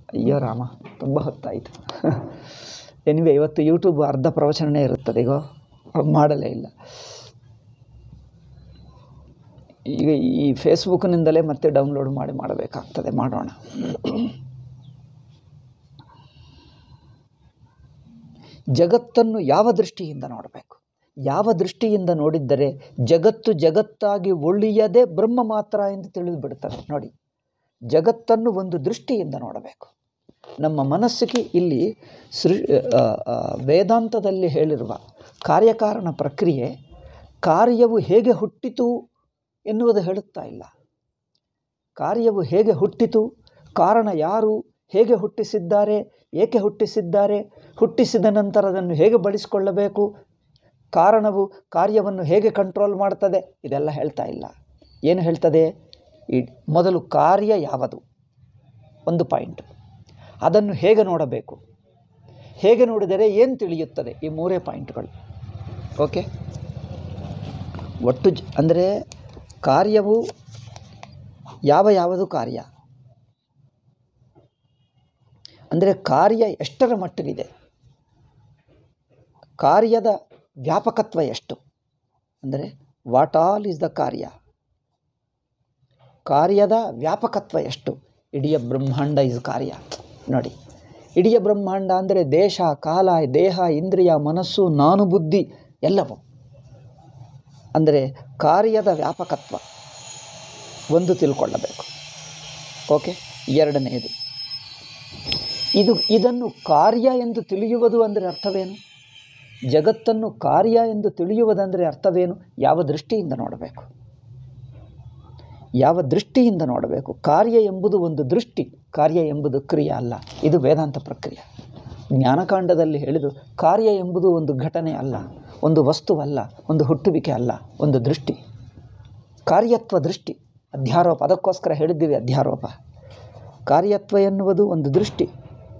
ಅಯ್ಯೋ ರಾಮ ತುಂಬ ಹೊತ್ತಾಯಿತು ಎನಿವೆ ಇವತ್ತು ಯೂಟ್ಯೂಬ್ ಅರ್ಧ ಪ್ರವಚನನೇ ಇರುತ್ತದೆ ಈಗ ಮಾಡಲೇ ಇಲ್ಲ ಈಗ ಈ ಫೇಸ್ಬುಕ್ನಿಂದಲೇ ಮತ್ತೆ ಡೌನ್ಲೋಡ್ ಮಾಡಿ ಮಾಡಬೇಕಾಗ್ತದೆ ಮಾಡೋಣ ಜಗತ್ತನ್ನು ಯಾವ ದೃಷ್ಟಿಯಿಂದ ನೋಡಬೇಕು ಯಾವ ದೃಷ್ಟಿಯಿಂದ ನೋಡಿದ್ದರೆ ಜಗತ್ತು ಜಗತ್ತಾಗಿ ಒಳ್ಳೆಯದೇ ಬ್ರಹ್ಮ ಮಾತ್ರ ಎಂದು ತಿಳಿದು ಬಿಡ್ತದೆ ನೋಡಿ ಜಗತ್ತನ್ನು ಒಂದು ದೃಷ್ಟಿಯಿಂದ ನೋಡಬೇಕು ನಮ್ಮ ಮನಸ್ಸಿಗೆ ಇಲ್ಲಿ ಸೃ ಆ, ಆ, ವೇದಾಂತದಲ್ಲಿ ಹೇಳಿರುವ ಕಾರ್ಯಕಾರಣ ಪ್ರಕ್ರಿಯೆ ಕಾರ್ಯವು ಹೇಗೆ ಹುಟ್ಟಿತು ಎನ್ನುವುದು ಹೇಳುತ್ತಾ ಇಲ್ಲ ಕಾರ್ಯವು ಹೇಗೆ ಹುಟ್ಟಿತು ಕಾರಣ ಯಾರು ಹೇಗೆ ಹುಟ್ಟಿಸಿದ್ದಾರೆ ಏಕೆ ಹುಟ್ಟಿಸಿದ್ದಾರೆ ಹುಟ್ಟಿಸಿದ ನಂತರ ಅದನ್ನು ಹೇಗೆ ಬಳಸಿಕೊಳ್ಳಬೇಕು ಕಾರಣವು ಕಾರ್ಯವನ್ನು ಹೇಗೆ ಕಂಟ್ರೋಲ್ ಮಾಡ್ತದೆ ಇದೆಲ್ಲ ಹೇಳ್ತಾ ಇಲ್ಲ ಏನು ಹೇಳ್ತದೆ ಈ ಮೊದಲು ಕಾರ್ಯ ಯಾವುದು ಒಂದು ಪಾಯಿಂಟ್ ಅದನ್ನು ಹೇಗೆ ನೋಡಬೇಕು ಹೇಗೆ ನೋಡಿದರೆ ಏನು ತಿಳಿಯುತ್ತದೆ ಈ ಮೂರೇ ಪಾಯಿಂಟ್ಗಳು ಓಕೆ ಒಟ್ಟು ಜ ಅಂದರೆ ಕಾರ್ಯವು ಯಾವ ಯಾವುದು ಕಾರ್ಯ ಅಂದರೆ ಕಾರ್ಯ ಎಷ್ಟರ ಮಟ್ಟಿಗಿದೆ ಕಾರ್ಯದ ವ್ಯಾಪಕತ್ವ ಎಷ್ಟು ಅಂದರೆ ವಾಟ್ ಆಲ್ ಈಸ್ ದ ಕಾರ್ಯ ಕಾರ್ಯದ ವ್ಯಾಪಕತ್ವ ಎಷ್ಟು ಇಡೀ ಬ್ರಹ್ಮಾಂಡ ಇಸ್ ಕಾರ್ಯ ನೋಡಿ ಇಡೀ ಬ್ರಹ್ಮಾಂಡ ಅಂದರೆ ದೇಶ ಕಾಲ ದೇಹ ಇಂದ್ರಿಯ ಮನಸ್ಸು ನಾನು ಬುದ್ಧಿ ಎಲ್ಲವೂ ಅಂದರೆ ಕಾರ್ಯದ ವ್ಯಾಪಕತ್ವ ಒಂದು ತಿಳ್ಕೊಳ್ಳಬೇಕು ಓಕೆ ಎರಡನೆಯದು ಇದು ಇದನ್ನು ಕಾರ್ಯ ಎಂದು ತಿಳಿಯುವುದು ಅಂದರೆ ಅರ್ಥವೇನು ಜಗತ್ತನ್ನು ಕಾರ್ಯ ಎಂದು ತಿಳಿಯುವುದಂದರೆ ಅರ್ಥವೇನು ಯಾವ ದೃಷ್ಟಿಯಿಂದ ನೋಡಬೇಕು ಯಾವ ದೃಷ್ಟಿಯಿಂದ ನೋಡಬೇಕು ಕಾರ್ಯ ಎಂಬುದು ಒಂದು ದೃಷ್ಟಿ ಕಾರ್ಯ ಎಂಬುದು ಕ್ರಿಯೆ ಅಲ್ಲ ಇದು ವೇದಾಂತ ಪ್ರಕ್ರಿಯೆ ಜ್ಞಾನಕಾಂಡದಲ್ಲಿ ಹೇಳಿದು ಕಾರ್ಯ ಎಂಬುದು ಒಂದು ಘಟನೆ ಅಲ್ಲ ಒಂದು ವಸ್ತುವಲ್ಲ ಒಂದು ಹುಟ್ಟುವಿಕೆ ಅಲ್ಲ ಒಂದು ದೃಷ್ಟಿ ಕಾರ್ಯತ್ವ ದೃಷ್ಟಿ ಅಧ್ಯಾರೋಪ ಅದಕ್ಕೋಸ್ಕರ ಹೇಳಿದ್ದೀವಿ ಅಧ್ಯಾರೋಪ ಕಾರ್ಯತ್ವ ಎನ್ನುವುದು ಒಂದು ದೃಷ್ಟಿ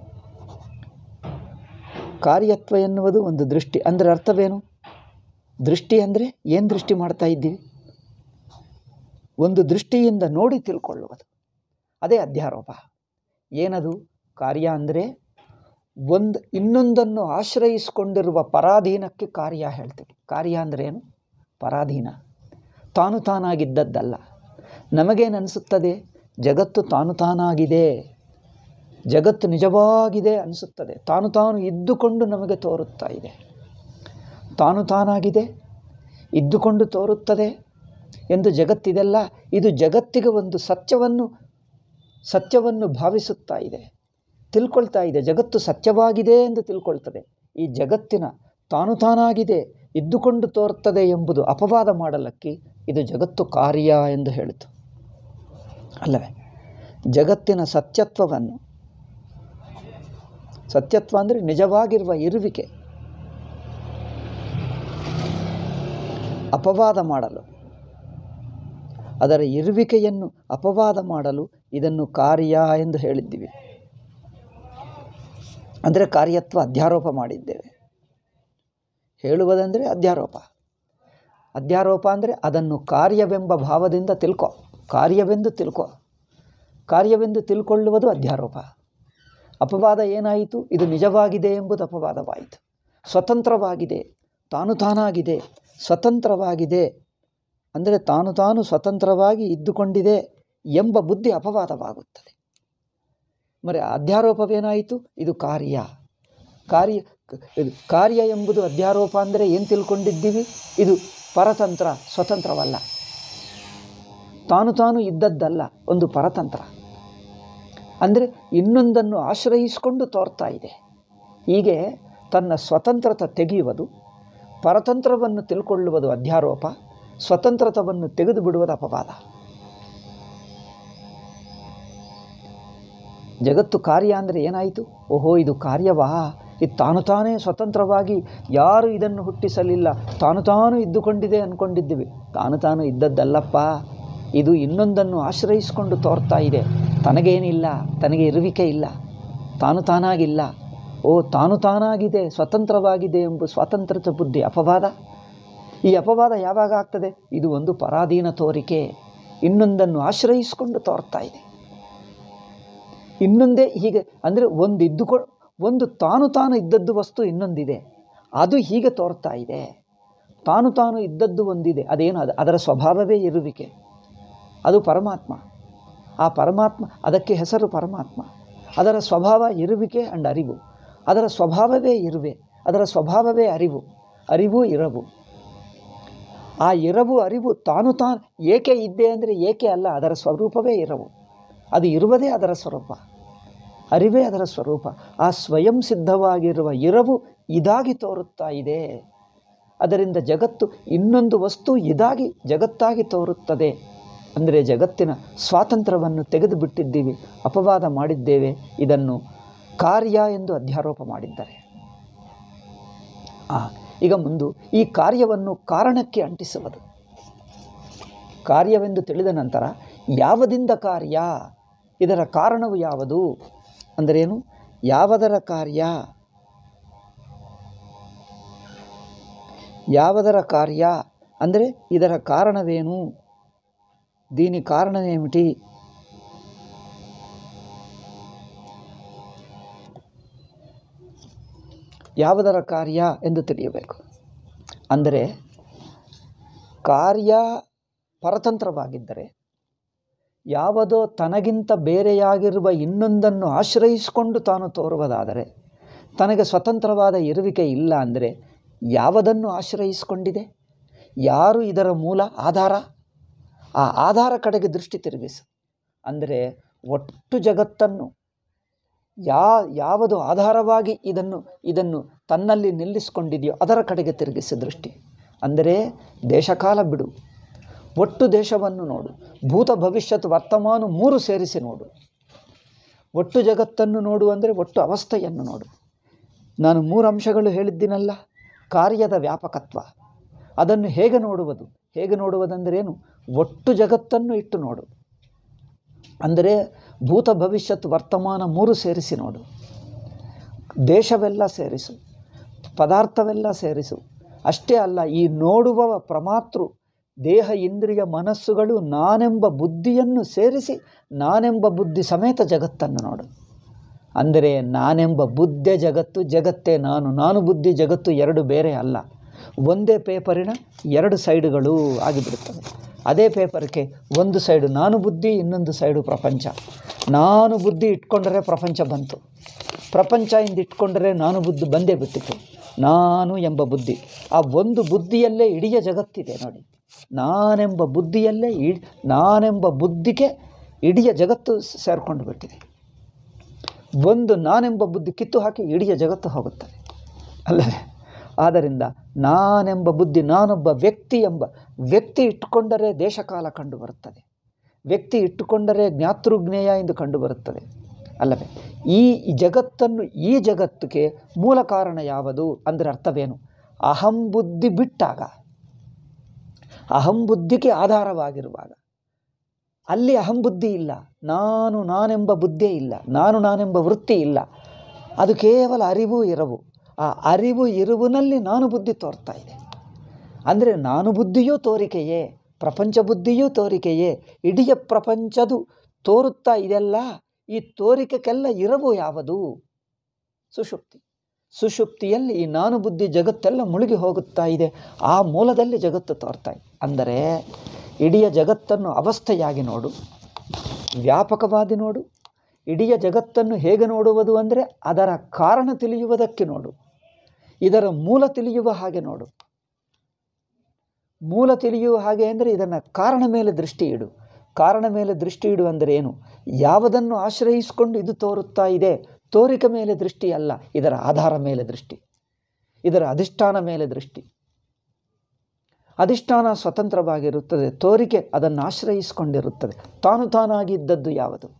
ಕಾರ್ಯತ್ವ ಎನ್ನುವುದು ಒಂದು ದೃಷ್ಟಿ ಅಂದರೆ ಅರ್ಥವೇನು ದೃಷ್ಟಿ ಅಂದರೆ ಏನು ದೃಷ್ಟಿ ಮಾಡ್ತಾ ಇದ್ದೀವಿ ಒಂದು ದೃಷ್ಟಿಯಿಂದ ನೋಡಿ ತಿಳ್ಕೊಳ್ಳುವುದು ಅದೇ ಅಧ್ಯಾರೋಪ ಏನದು ಕಾರ್ಯ ಅಂದರೆ ಒಂದು ಇನ್ನೊಂದನ್ನು ಆಶ್ರಯಿಸಿಕೊಂಡಿರುವ ಪರಾಧೀನಕ್ಕೆ ಕಾರ್ಯ ಹೇಳ್ತೀವಿ ಕಾರ್ಯ ಅಂದರೆ ಏನು ಪರಾಧೀನ ತಾನು ತಾನಾಗಿದ್ದದ್ದಲ್ಲ ನಮಗೇನನಿಸುತ್ತದೆ ಜಗತ್ತು ತಾನು ತಾನಾಗಿದೆ ಜಗತ್ತು ನಿಜವಾಗಿದೆ ಅನಿಸುತ್ತದೆ ತಾನು ತಾನು ಇದ್ದುಕೊಂಡು ನಮಗೆ ತೋರುತ್ತಾ ಇದೆ ತಾನು ತಾನಾಗಿದೆ ಇದ್ದುಕೊಂಡು ತೋರುತ್ತದೆ ಎಂದು ಜಗತ್ತಿದೆಲ್ಲ ಇದು ಜಗತ್ತಿಗೆ ಒಂದು ಸತ್ಯವನ್ನು ಸತ್ಯವನ್ನು ಭಾವಿಸುತ್ತಾ ಇದೆ ತಿಳ್ಕೊಳ್ತಾ ಇದೆ ಜಗತ್ತು ಸತ್ಯವಾಗಿದೆ ಎಂದು ತಿಳ್ಕೊಳ್ತದೆ ಈ ಜಗತ್ತಿನ ತಾನು ತಾನಾಗಿದೆ ಇದ್ದುಕೊಂಡು ತೋರ್ತದೆ ಎಂಬುದು ಅಪವಾದ ಮಾಡಲಕ್ಕೆ ಇದು ಜಗತ್ತು ಕಾರ್ಯ ಎಂದು ಹೇಳಿತು ಅಲ್ಲವೇ ಜಗತ್ತಿನ ಸತ್ಯತ್ವವನ್ನು ಸತ್ಯತ್ವ ಅಂದರೆ ನಿಜವಾಗಿರುವ ಇರುವಿಕೆ ಅಪವಾದ ಮಾಡಲು ಅದರ ಇರುವಿಕೆಯನ್ನು ಅಪವಾದ ಮಾಡಲು ಇದನ್ನು ಕಾರ್ಯ ಎಂದು ಹೇಳಿದ್ದೀವಿ ಅಂದರೆ ಕಾರ್ಯತ್ವ ಅಧ್ಯಾರೋಪ ಮಾಡಿದ್ದೇವೆ ಹೇಳುವುದಂದರೆ ಅಧ್ಯಾರೋಪ ಅಧ್ಯಾರೋಪ ಅಂದರೆ ಅದನ್ನು ಕಾರ್ಯವೆಂಬ ಭಾವದಿಂದ ತಿಳ್ಕೊ ಕಾರ್ಯವೆಂದು ತಿಳ್ಕೊ ಕಾರ್ಯವೆಂದು ತಿಳ್ಕೊಳ್ಳುವುದು ಅಧ್ಯಾರೋಪ ಅಪವಾದ ಏನಾಯಿತು ಇದು ನಿಜವಾಗಿದೆ ಎಂಬುದು ಅಪವಾದವಾಯಿತು ಸ್ವತಂತ್ರವಾಗಿದೆ ತಾನು ತಾನಾಗಿದೆ ಸ್ವತಂತ್ರವಾಗಿದೆ ಅಂದರೆ ತಾನು ತಾನು ಸ್ವತಂತ್ರವಾಗಿ ಇದ್ದುಕೊಂಡಿದೆ ಎಂಬ ಬುದ್ಧಿ ಅಪವಾದವಾಗುತ್ತದೆ మరి ಅಧ್ಯಾರೋಪವೇನಾಯಿತು ಇದು ಕಾರ್ಯ ಕಾರ್ಯ ಇದು ಕಾರ್ಯ ಎಂಬುದು ಅಧ್ಯಾರೋಪ ಅಂದರೆ ಏನು ತಿಳ್ಕೊಂಡಿದ್ದೀವಿ ಇದು ಪರತಂತ್ರ ಸ್ವತಂತ್ರವಲ್ಲ ತಾನು ತಾನು ಇದ್ದದ್ದಲ್ಲ ಒಂದು ಪರತಂತ್ರ ಅಂದರೆ ಇನ್ನೊಂದನ್ನು ಆಶ್ರಯಿಸಿಕೊಂಡು ತೋರ್ತಾ ಇದೆ ಹೀಗೆ ತನ್ನ ಸ್ವತಂತ್ರತೆ ತೆಗೆಯುವುದು ಪರತಂತ್ರವನ್ನು ತಿಳ್ಕೊಳ್ಳುವುದು ಅಧ್ಯಾರೋಪ ಸ್ವತಂತ್ರತವನ್ನು ತೆಗೆದು ಬಿಡುವುದು ಅಪವಾದ ಜಗತ್ತು ಕಾರ್ಯ ಅಂದರೆ ಏನಾಯಿತು ಓಹೋ ಇದು ಕಾರ್ಯವಾ ಇದು ತಾನು ತಾನೇ ಸ್ವತಂತ್ರವಾಗಿ ಯಾರು ಇದನ್ನು ಹುಟ್ಟಿಸಲಿಲ್ಲ ತಾನು ತಾನು ಇದ್ದುಕೊಂಡಿದೆ ಅಂದ್ಕೊಂಡಿದ್ದೀವಿ ತಾನು ತಾನು ಇದ್ದದ್ದಲ್ಲಪ್ಪ ಇದು ಇನ್ನೊಂದನ್ನು ಆಶ್ರಯಿಸಿಕೊಂಡು ತೋರ್ತಾ ಇದೆ ತನಗೇನಿಲ್ಲ ತನಗೆ ಇರುವಿಕೆ ಇಲ್ಲ ತಾನು ತಾನಾಗಿಲ್ಲ ಓ ತಾನು ತಾನಾಗಿದೆ ಸ್ವತಂತ್ರವಾಗಿದೆ ಎಂಬ ಸ್ವಾತಂತ್ರ್ಯದ ಬುದ್ಧಿ ಅಪವಾದ ಈ ಅಪವಾದ ಯಾವಾಗ ಆಗ್ತದೆ ಇದು ಒಂದು ಪರಾಧೀನ ತೋರಿಕೆ ಇನ್ನೊಂದನ್ನು ಆಶ್ರಯಿಸಿಕೊಂಡು ತೋರ್ತಾ ಇದೆ ಇನ್ನೊಂದೇ ಹೀಗೆ ಅಂದರೆ ಒಂದು ಇದ್ದುಕೊ ಒಂದು ತಾನು ತಾನು ಇದ್ದದ್ದು ವಸ್ತು ಇನ್ನೊಂದಿದೆ ಅದು ಹೀಗೆ ತೋರ್ತಾ ಇದೆ ತಾನು ತಾನು ಇದ್ದದ್ದು ಒಂದಿದೆ ಅದೇನು ಅದು ಅದರ ಸ್ವಭಾವವೇ ಇರುವಿಕೆ ಅದು ಪರಮಾತ್ಮ ಆ ಪರಮಾತ್ಮ ಅದಕ್ಕೆ ಹೆಸರು ಪರಮಾತ್ಮ ಅದರ ಸ್ವಭಾವ ಇರುವಿಕೆ ಅಂಡ್ ಅರಿವು ಅದರ ಸ್ವಭಾವವೇ ಇರುವೆ ಅದರ ಸ್ವಭಾವವೇ ಅರಿವು ಅರಿವು ಇರವು ಆ ಇರವು ಅರಿವು ತಾನು ತಾನು ಏಕೆ ಇದ್ದೆ ಅಂದರೆ ಏಕೆ ಅಲ್ಲ ಅದರ ಸ್ವರೂಪವೇ ಇರವು ಅದು ಇರುವುದೇ ಅದರ ಸ್ವರೂಪ ಅರಿವೇ ಅದರ ಸ್ವರೂಪ ಆ ಸ್ವಯಂ ಸಿದ್ಧವಾಗಿರುವ ಇರವು ಇದಾಗಿ ತೋರುತ್ತಾ ಇದೆ ಅದರಿಂದ ಜಗತ್ತು ಇನ್ನೊಂದು ವಸ್ತು ಇದಾಗಿ ಜಗತ್ತಾಗಿ ತೋರುತ್ತದೆ ಅಂದರೆ ಜಗತ್ತಿನ ಸ್ವಾತಂತ್ರ್ಯವನ್ನು ತೆಗೆದು ಬಿಟ್ಟಿದ್ದೀವಿ ಅಪವಾದ ಮಾಡಿದ್ದೇವೆ ಇದನ್ನು ಕಾರ್ಯ ಎಂದು ಅಧ್ಯಾರೋಪ ಮಾಡಿದ್ದಾರೆ ಆ, ಈಗ ಮುಂದು ಈ ಕಾರ್ಯವನ್ನು ಕಾರಣಕ್ಕೆ ಅಂಟಿಸುವುದು ಕಾರ್ಯವೆಂದು ತಿಳಿದ ನಂತರ ಯಾವದಿಂದ ಕಾರ್ಯ ಇದರ ಕಾರಣವು ಯಾವುದು ಅಂದರೇನು ಯಾವದರ ಕಾರ್ಯ ಯಾವದರ ಕಾರ್ಯ ಅಂದರೆ ಇದರ ಕಾರಣವೇನು దీని కారణమేమిటి ಯಾವುದರ ಕಾರ್ಯ ಎಂದು ತಿಳಿಯಬೇಕು ಅಂದರೆ ಕಾರ್ಯ ಪರತಂತ್ರವಾಗಿದ್ದರೆ ಯಾವುದೋ ತನಗಿಂತ ಬೇರೆಯಾಗಿರುವ ಇನ್ನೊಂದನ್ನು ಆಶ್ರಯಿಸಿಕೊಂಡು ತಾನು ತೋರುವುದಾದರೆ ತನಗೆ ಸ್ವತಂತ್ರವಾದ ಇರುವಿಕೆ ಇಲ್ಲ ಅಂದರೆ ಯಾವುದನ್ನು ಆಶ್ರಯಿಸಿಕೊಂಡಿದೆ ಯಾರು ಇದರ ಮೂಲ ಆಧಾರ ಆ ಆಧಾರ ಕಡೆಗೆ ದೃಷ್ಟಿ ತಿರುಗಿಸು ಅಂದರೆ ಒಟ್ಟು ಜಗತ್ತನ್ನು ಯಾ ಯಾವುದು ಆಧಾರವಾಗಿ ಇದನ್ನು ಇದನ್ನು ತನ್ನಲ್ಲಿ ನಿಲ್ಲಿಸಿಕೊಂಡಿದೆಯೋ ಅದರ ಕಡೆಗೆ ತಿರುಗಿಸಿ ದೃಷ್ಟಿ ಅಂದರೆ ದೇಶಕಾಲ ಬಿಡು ಒಟ್ಟು ದೇಶವನ್ನು ನೋಡು ಭೂತ ಭವಿಷ್ಯತ್ ವರ್ತಮಾನ ಮೂರು ಸೇರಿಸಿ ನೋಡು ಒಟ್ಟು ಜಗತ್ತನ್ನು ನೋಡು ಅಂದರೆ ಒಟ್ಟು ಅವಸ್ಥೆಯನ್ನು ನೋಡು ನಾನು ಮೂರು ಅಂಶಗಳು ಹೇಳಿದ್ದೀನಲ್ಲ ಕಾರ್ಯದ ವ್ಯಾಪಕತ್ವ ಅದನ್ನು ಹೇಗೆ ನೋಡುವುದು ಹೇಗೆ ನೋಡುವುದಂದರೇನು ಒಟ್ಟು ಜಗತ್ತನ್ನು ಇಟ್ಟು ನೋಡು ಅಂದರೆ ಭೂತ ಭವಿಷ್ಯತ್ ವರ್ತಮಾನ ಮೂರು ಸೇರಿಸಿ ನೋಡು ದೇಶವೆಲ್ಲ ಸೇರಿಸು ಪದಾರ್ಥವೆಲ್ಲ ಸೇರಿಸು ಅಷ್ಟೇ ಅಲ್ಲ ಈ ನೋಡುವ ಪ್ರಮಾತೃ ದೇಹ ಇಂದ್ರಿಯ ಮನಸ್ಸುಗಳು ನಾನೆಂಬ ಬುದ್ಧಿಯನ್ನು ಸೇರಿಸಿ ನಾನೆಂಬ ಬುದ್ಧಿ ಸಮೇತ ಜಗತ್ತನ್ನು ನೋಡು ಅಂದರೆ ನಾನೆಂಬ ಬುದ್ಧೆ ಜಗತ್ತು ಜಗತ್ತೇ ನಾನು ನಾನು ಬುದ್ಧಿ ಜಗತ್ತು ಎರಡು ಬೇರೆ ಅಲ್ಲ ಒಂದೇ ಪೇಪರಿನ ಎರಡು ಸೈಡುಗಳು ಆಗಿಬಿಡುತ್ತವೆ ಅದೇ ಪೇಪರ್ಗೆ ಒಂದು ಸೈಡು ನಾನು ಬುದ್ಧಿ ಇನ್ನೊಂದು ಸೈಡು ಪ್ರಪಂಚ ನಾನು ಬುದ್ಧಿ ಇಟ್ಕೊಂಡರೆ ಪ್ರಪಂಚ ಬಂತು ಪ್ರಪಂಚ ಇಂದ ಇಟ್ಕೊಂಡರೆ ನಾನು ಬುದ್ಧಿ ಬಂದೇ ಬಿಟ್ಟಿತು ನಾನು ಎಂಬ ಬುದ್ಧಿ ಆ ಒಂದು ಬುದ್ಧಿಯಲ್ಲೇ ಇಡೀ ಜಗತ್ತಿದೆ ನೋಡಿ ನಾನೆಂಬ ಬುದ್ಧಿಯಲ್ಲೇ ಇ ನಾನೆಂಬ ಬುದ್ಧಿಗೆ ಇಡೀ ಜಗತ್ತು ಸೇರಿಕೊಂಡು ಬಿಟ್ಟಿದೆ ಒಂದು ನಾನೆಂಬ ಬುದ್ಧಿ ಕಿತ್ತು ಹಾಕಿ ಇಡೀ ಜಗತ್ತು ಹೋಗುತ್ತದೆ ಅಲ್ಲವೇ ಆದ್ದರಿಂದ ನಾನೆಂಬ ಬುದ್ಧಿ ನಾನೊಬ್ಬ ವ್ಯಕ್ತಿ ಎಂಬ ವ್ಯಕ್ತಿ ಇಟ್ಟುಕೊಂಡರೆ ದೇಶಕಾಲ ಕಂಡು ಬರುತ್ತದೆ ವ್ಯಕ್ತಿ ಇಟ್ಟುಕೊಂಡರೆ ಜ್ಞಾತೃಜ್ಞೇಯ ಎಂದು ಕಂಡು ಬರುತ್ತದೆ ಅಲ್ಲವೇ ಈ ಜಗತ್ತನ್ನು ಈ ಜಗತ್ತಿಗೆ ಮೂಲ ಕಾರಣ ಯಾವುದು ಅಂದರೆ ಅರ್ಥವೇನು ಅಹಂ ಬುದ್ಧಿ ಬಿಟ್ಟಾಗ ಅಹಂ ಬುದ್ಧಿಗೆ ಆಧಾರವಾಗಿರುವಾಗ ಅಲ್ಲಿ ಅಹಂ ಬುದ್ಧಿ ಇಲ್ಲ ನಾನು ನಾನೆಂಬ ಬುದ್ಧೇ ಇಲ್ಲ ನಾನು ನಾನೆಂಬ ವೃತ್ತಿ ಇಲ್ಲ ಅದು ಕೇವಲ ಅರಿವು ಇರವು ಆ ಅರಿವು ಇರುವಿನಲ್ಲಿ ನಾನು ಬುದ್ಧಿ ತೋರ್ತಾ ಇದೆ ಅಂದರೆ ನಾನು ಬುದ್ಧಿಯೂ ತೋರಿಕೆಯೇ ಪ್ರಪಂಚ ಬುದ್ಧಿಯೂ ತೋರಿಕೆಯೇ ಇಡೀ ಪ್ರಪಂಚದು ತೋರುತ್ತಾ ಇದೆಲ್ಲ ಈ ತೋರಿಕೆಗೆಲ್ಲ ಇರವು ಯಾವುದು ಸುಷುಪ್ತಿ ಸುಷುಪ್ತಿಯಲ್ಲಿ ಈ ನಾನು ಬುದ್ಧಿ ಜಗತ್ತೆಲ್ಲ ಮುಳುಗಿ ಹೋಗುತ್ತಾ ಇದೆ ಆ ಮೂಲದಲ್ಲಿ ಜಗತ್ತು ತೋರ್ತಾ ಇದೆ ಅಂದರೆ ಇಡೀ ಜಗತ್ತನ್ನು ಅವಸ್ಥೆಯಾಗಿ ನೋಡು ವ್ಯಾಪಕವಾದಿ ನೋಡು ಇಡೀ ಜಗತ್ತನ್ನು ಹೇಗೆ ನೋಡುವುದು ಅಂದರೆ ಅದರ ಕಾರಣ ತಿಳಿಯುವುದಕ್ಕೆ ನೋಡು ಇದರ ಮೂಲ ತಿಳಿಯುವ ಹಾಗೆ ನೋಡು ಮೂಲ ತಿಳಿಯುವ ಹಾಗೆ ಅಂದರೆ ಇದನ್ನು ಕಾರಣ ಮೇಲೆ ದೃಷ್ಟಿ ಇಡು ಕಾರಣ ಮೇಲೆ ದೃಷ್ಟಿ ಇಡು ಅಂದರೆ ಏನು ಯಾವುದನ್ನು ಆಶ್ರಯಿಸಿಕೊಂಡು ಇದು ತೋರುತ್ತಾ ಇದೆ ತೋರಿಕೆ ಮೇಲೆ ದೃಷ್ಟಿ ಅಲ್ಲ ಇದರ ಆಧಾರ ಮೇಲೆ ದೃಷ್ಟಿ ಇದರ ಅಧಿಷ್ಠಾನ ಮೇಲೆ ದೃಷ್ಟಿ ಅಧಿಷ್ಠಾನ ಸ್ವತಂತ್ರವಾಗಿರುತ್ತದೆ ತೋರಿಕೆ ಅದನ್ನು ಆಶ್ರಯಿಸಿಕೊಂಡಿರುತ್ತದೆ ತಾನು ತಾನಾಗಿ ಇದ್ದದ್ದು ಯಾವುದು